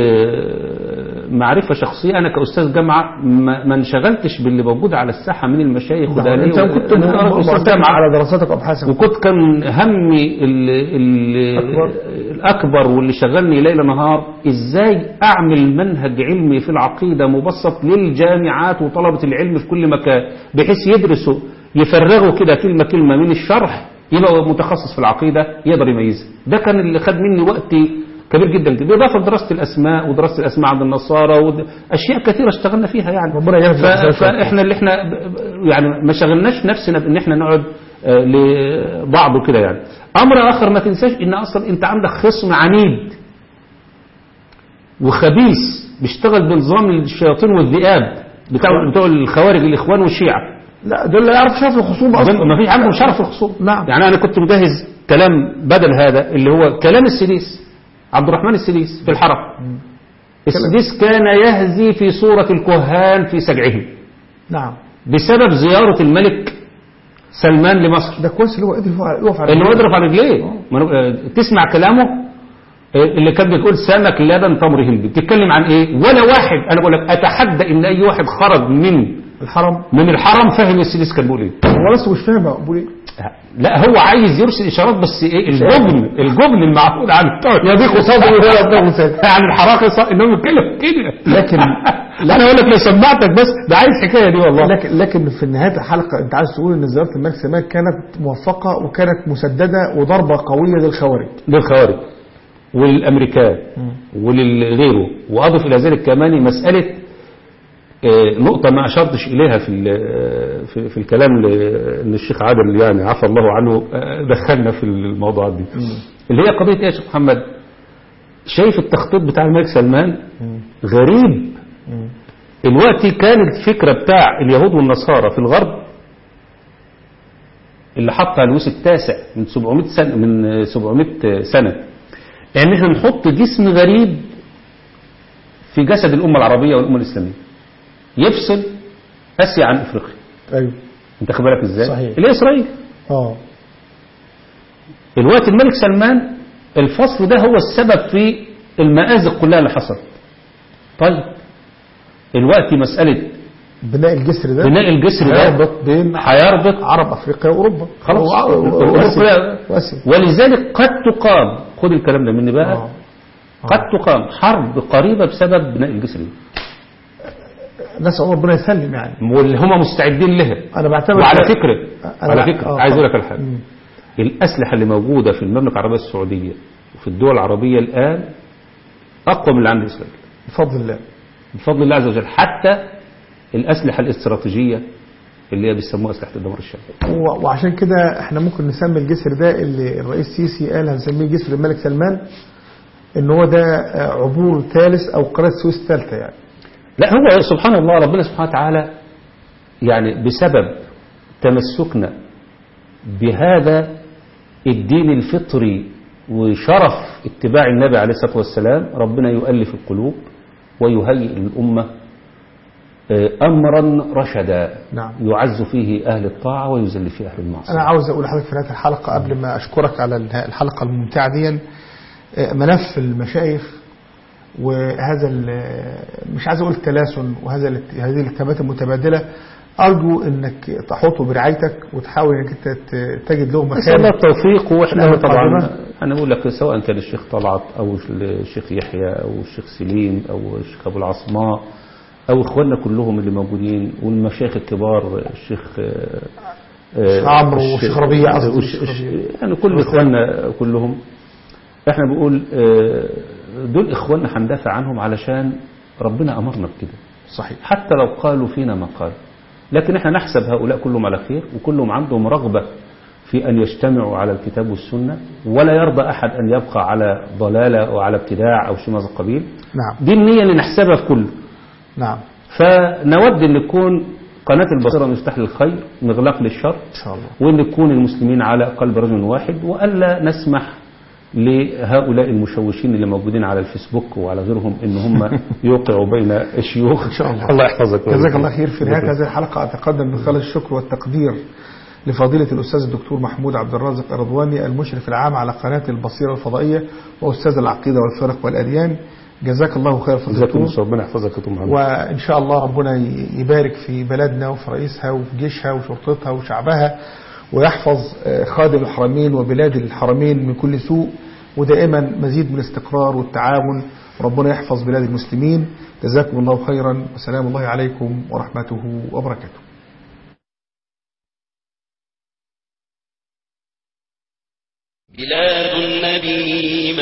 آه، معرفه شخصيه انا كاستاذ جامعه ما ما انشغلتش باللي موجود على الساحه من المشايخ وده ليه انت كنت أنا أستاذ معتمد جامعة. على دراساتك وابحاثك وكنت كان همي ال ال أكبر. الأكبر واللي شغلني ليل نهار إزاي أعمل منهج علمي في العقيدة مبسط للجامعات وطلبة العلم في كل مكان بحيث يدرسوا يفرغوا كده كلمة كلمة من الشرح يبقى متخصص في العقيدة يقدر يميزها ده كان اللي خد مني وقت كبير جدا جدا بالإضافة لدراسة الأسماء ودراسة الأسماء عند النصارى وأشياء كثيرة اشتغلنا فيها يعني ربنا يهدي ف- الأحساس فاحنا اللي احنا ب- ب- يعني ما شغلناش نفسنا بان احنا نقعد آه، لبعض وكده يعني امر اخر ما تنساش ان اصلا انت عندك خصم عنيد وخبيث بيشتغل بنظام الشياطين والذئاب بتاع بتوع الخوارج الاخوان والشيعه لا دول لا يعرف شاف الخصوم اصلا ما فيش عندهم شرف الخصوم نعم. يعني انا كنت مجهز كلام بدل هذا اللي هو كلام السديس عبد الرحمن السديس في الحرم السديس كان يهزي في صورة الكهان في سجعهم نعم بسبب زيارة الملك سلمان لمصر ده كويس اللي هو قدر يقف- يقف على اللي هو رجليه. يضرب على رجليه ما أنا- آه، تسمع كلامه آه، اللي كان بيقول سمك لبن تمر هندي بتتكلم عن ايه ولا واحد انا بقول لك اتحدى ان اي واحد خرج من الحرم من الحرم فاهم السيديس كان بيقول ايه هو لسه مش فاهم بقول ايه لا هو عايز يرسل اشارات بس ايه الجبن الجبن المعهود عن يضيق صدري ولا يضيق صدري عن الحراقصه انهم يتكلم كده لكن انا اقول لك لو سمعتك بس ده عايز حكايه دي والله لكن لكن في نهايه الحلقه انت عايز تقول ان زياره الملك سلمان كانت موفقه وكانت مسدده وضربه قويه للخوارج للخوارج وللامريكان ولغيره واضف الى ذلك كمان مساله آه، نقطة ما أشرتش إليها في ال- في, في الكلام ل- إن الشيخ عادل يعني عفى الله عنه آه، دخلنا في الموضوعات دي اللي هي قضية إيه يا شيخ محمد شايف التخطيط بتاع الملك سلمان غريب الوقت كانت الفكرة بتاع اليهود والنصارى في الغرب اللي حطها لويس التاسع من 700 سنة من 700 سنة ان احنا نحط جسم غريب في جسد الأمة العربية والأمة الإسلامية يفصل آسيا عن أفريقيا ايوه انت خد بالك ازاي صحيح. اللي هي إسرائيل اه الوقت الملك سلمان الفصل ده هو السبب في المآزق كلها اللي حصلت طيب الوقت مسألة بناء الجسر ده بناء الجسر ده هيربط بين هيربط عرب افريقيا واوروبا خلاص و- و- أوروبا. واسيا واسيا ولذلك قد تقام خد الكلام ده مني بقى آه. قد تقام حرب قريبة بسبب بناء الجسر ده نسال الله ربنا يسلم يعني واللي هم مستعدين لها انا بعتبر وعلى كده- فكرة أنا على بع- فكرة آه، عايز اقول طبعا. لك على حاجة مم. الأسلحة اللي موجودة في المملكة العربية السعودية وفي الدول العربية الآن أقوى من اللي عند إسرائيل بفضل الله بفضل الله عز وجل حتى الأسلحة الاستراتيجية اللي هي بيسموها أسلحة الدمار الشامل و- وعشان كده احنا ممكن نسمي الجسر ده اللي الرئيس سيسي قال هنسميه جسر الملك سلمان ان هو ده آه، عبور ثالث او قناه سويس الثالثه يعني لا هو سبحان الله ربنا سبحانه وتعالى يعني بسبب تمسكنا بهذا الدين الفطري وشرف اتباع النبي عليه الصلاة والسلام ربنا يؤلف القلوب ويهيئ الأمة آه، أمرا رشدا نعم. يعز فيه أهل الطاعة ويذل فيه أهل المعصية انا عاوز اقول لحضرتك في نهايه الحلقه قبل ما اشكرك على اله- الحلقه الممتعه دي آه، ملف المشايخ وهذا ال- مش عايز اقول التلاسن وهذا الات- هذه الاتهامات المتبادله ارجو انك تحطه برعايتك وتحاول انك انت ت- تجد له نسأل الله مكان التوفيق واحنا الأيام طبعا القادمة. انا اقول لك سواء كان الشيخ طلعت او الشيخ يحيى او الشيخ سليم او الشيخ ابو العصماء او اخواننا كلهم اللي موجودين والمشايخ الكبار الشيخ آه، آه، الشيخ عمرو الشيخ- والشيخ ربيع قصدي والش- الشيخ ربيع. يعني كل اخواننا كلهم احنا بنقول آه، دول اخواننا هندافع عنهم علشان ربنا امرنا بكده صحيح حتى لو قالوا فينا ما قال لكن احنا نحسب هؤلاء كلهم على خير وكلهم عندهم رغبة في أن يجتمعوا على الكتاب والسنة ولا يرضى أحد أن يبقى على ضلالة أو على ابتداع أو شيء من هذا القبيل نعم دي النية اللي نحسبها في كله نعم فنود أن يكون قناة البصيرة مفتاح للخير مغلاق للشر ان شاء الله وأن يكون المسلمين على قلب رجل واحد وألا نسمح لهؤلاء المشوشين اللي موجودين على الفيسبوك وعلى غيرهم ان هم يوقعوا بين الشيوخ إن شاء الله. الله يحفظك جزاك الله خير في نهاية هذه الحلقة أتقدم بخالص الشكر والتقدير لفضيلة الأستاذ الدكتور محمود عبد الرازق الرضواني المشرف العام على قناة البصيرة الفضائية وأستاذ العقيدة والفرق والأديان جزاك الله خير فضيلة جزاكم الدكتور الله ربنا يحفظك يا دكتور محمد وإن شاء الله ربنا يبارك في بلدنا وفي رئيسها وفي جيشها وشرطتها وشعبها ويحفظ آه، خادم الحرمين وبلاد الحرمين من كل سوء ودائما مزيد من الاستقرار والتعاون وربنا يحفظ بلاد المسلمين جزاكم الله خيرا وسلام الله عليكم ورحمته وبركاته بلاد النبي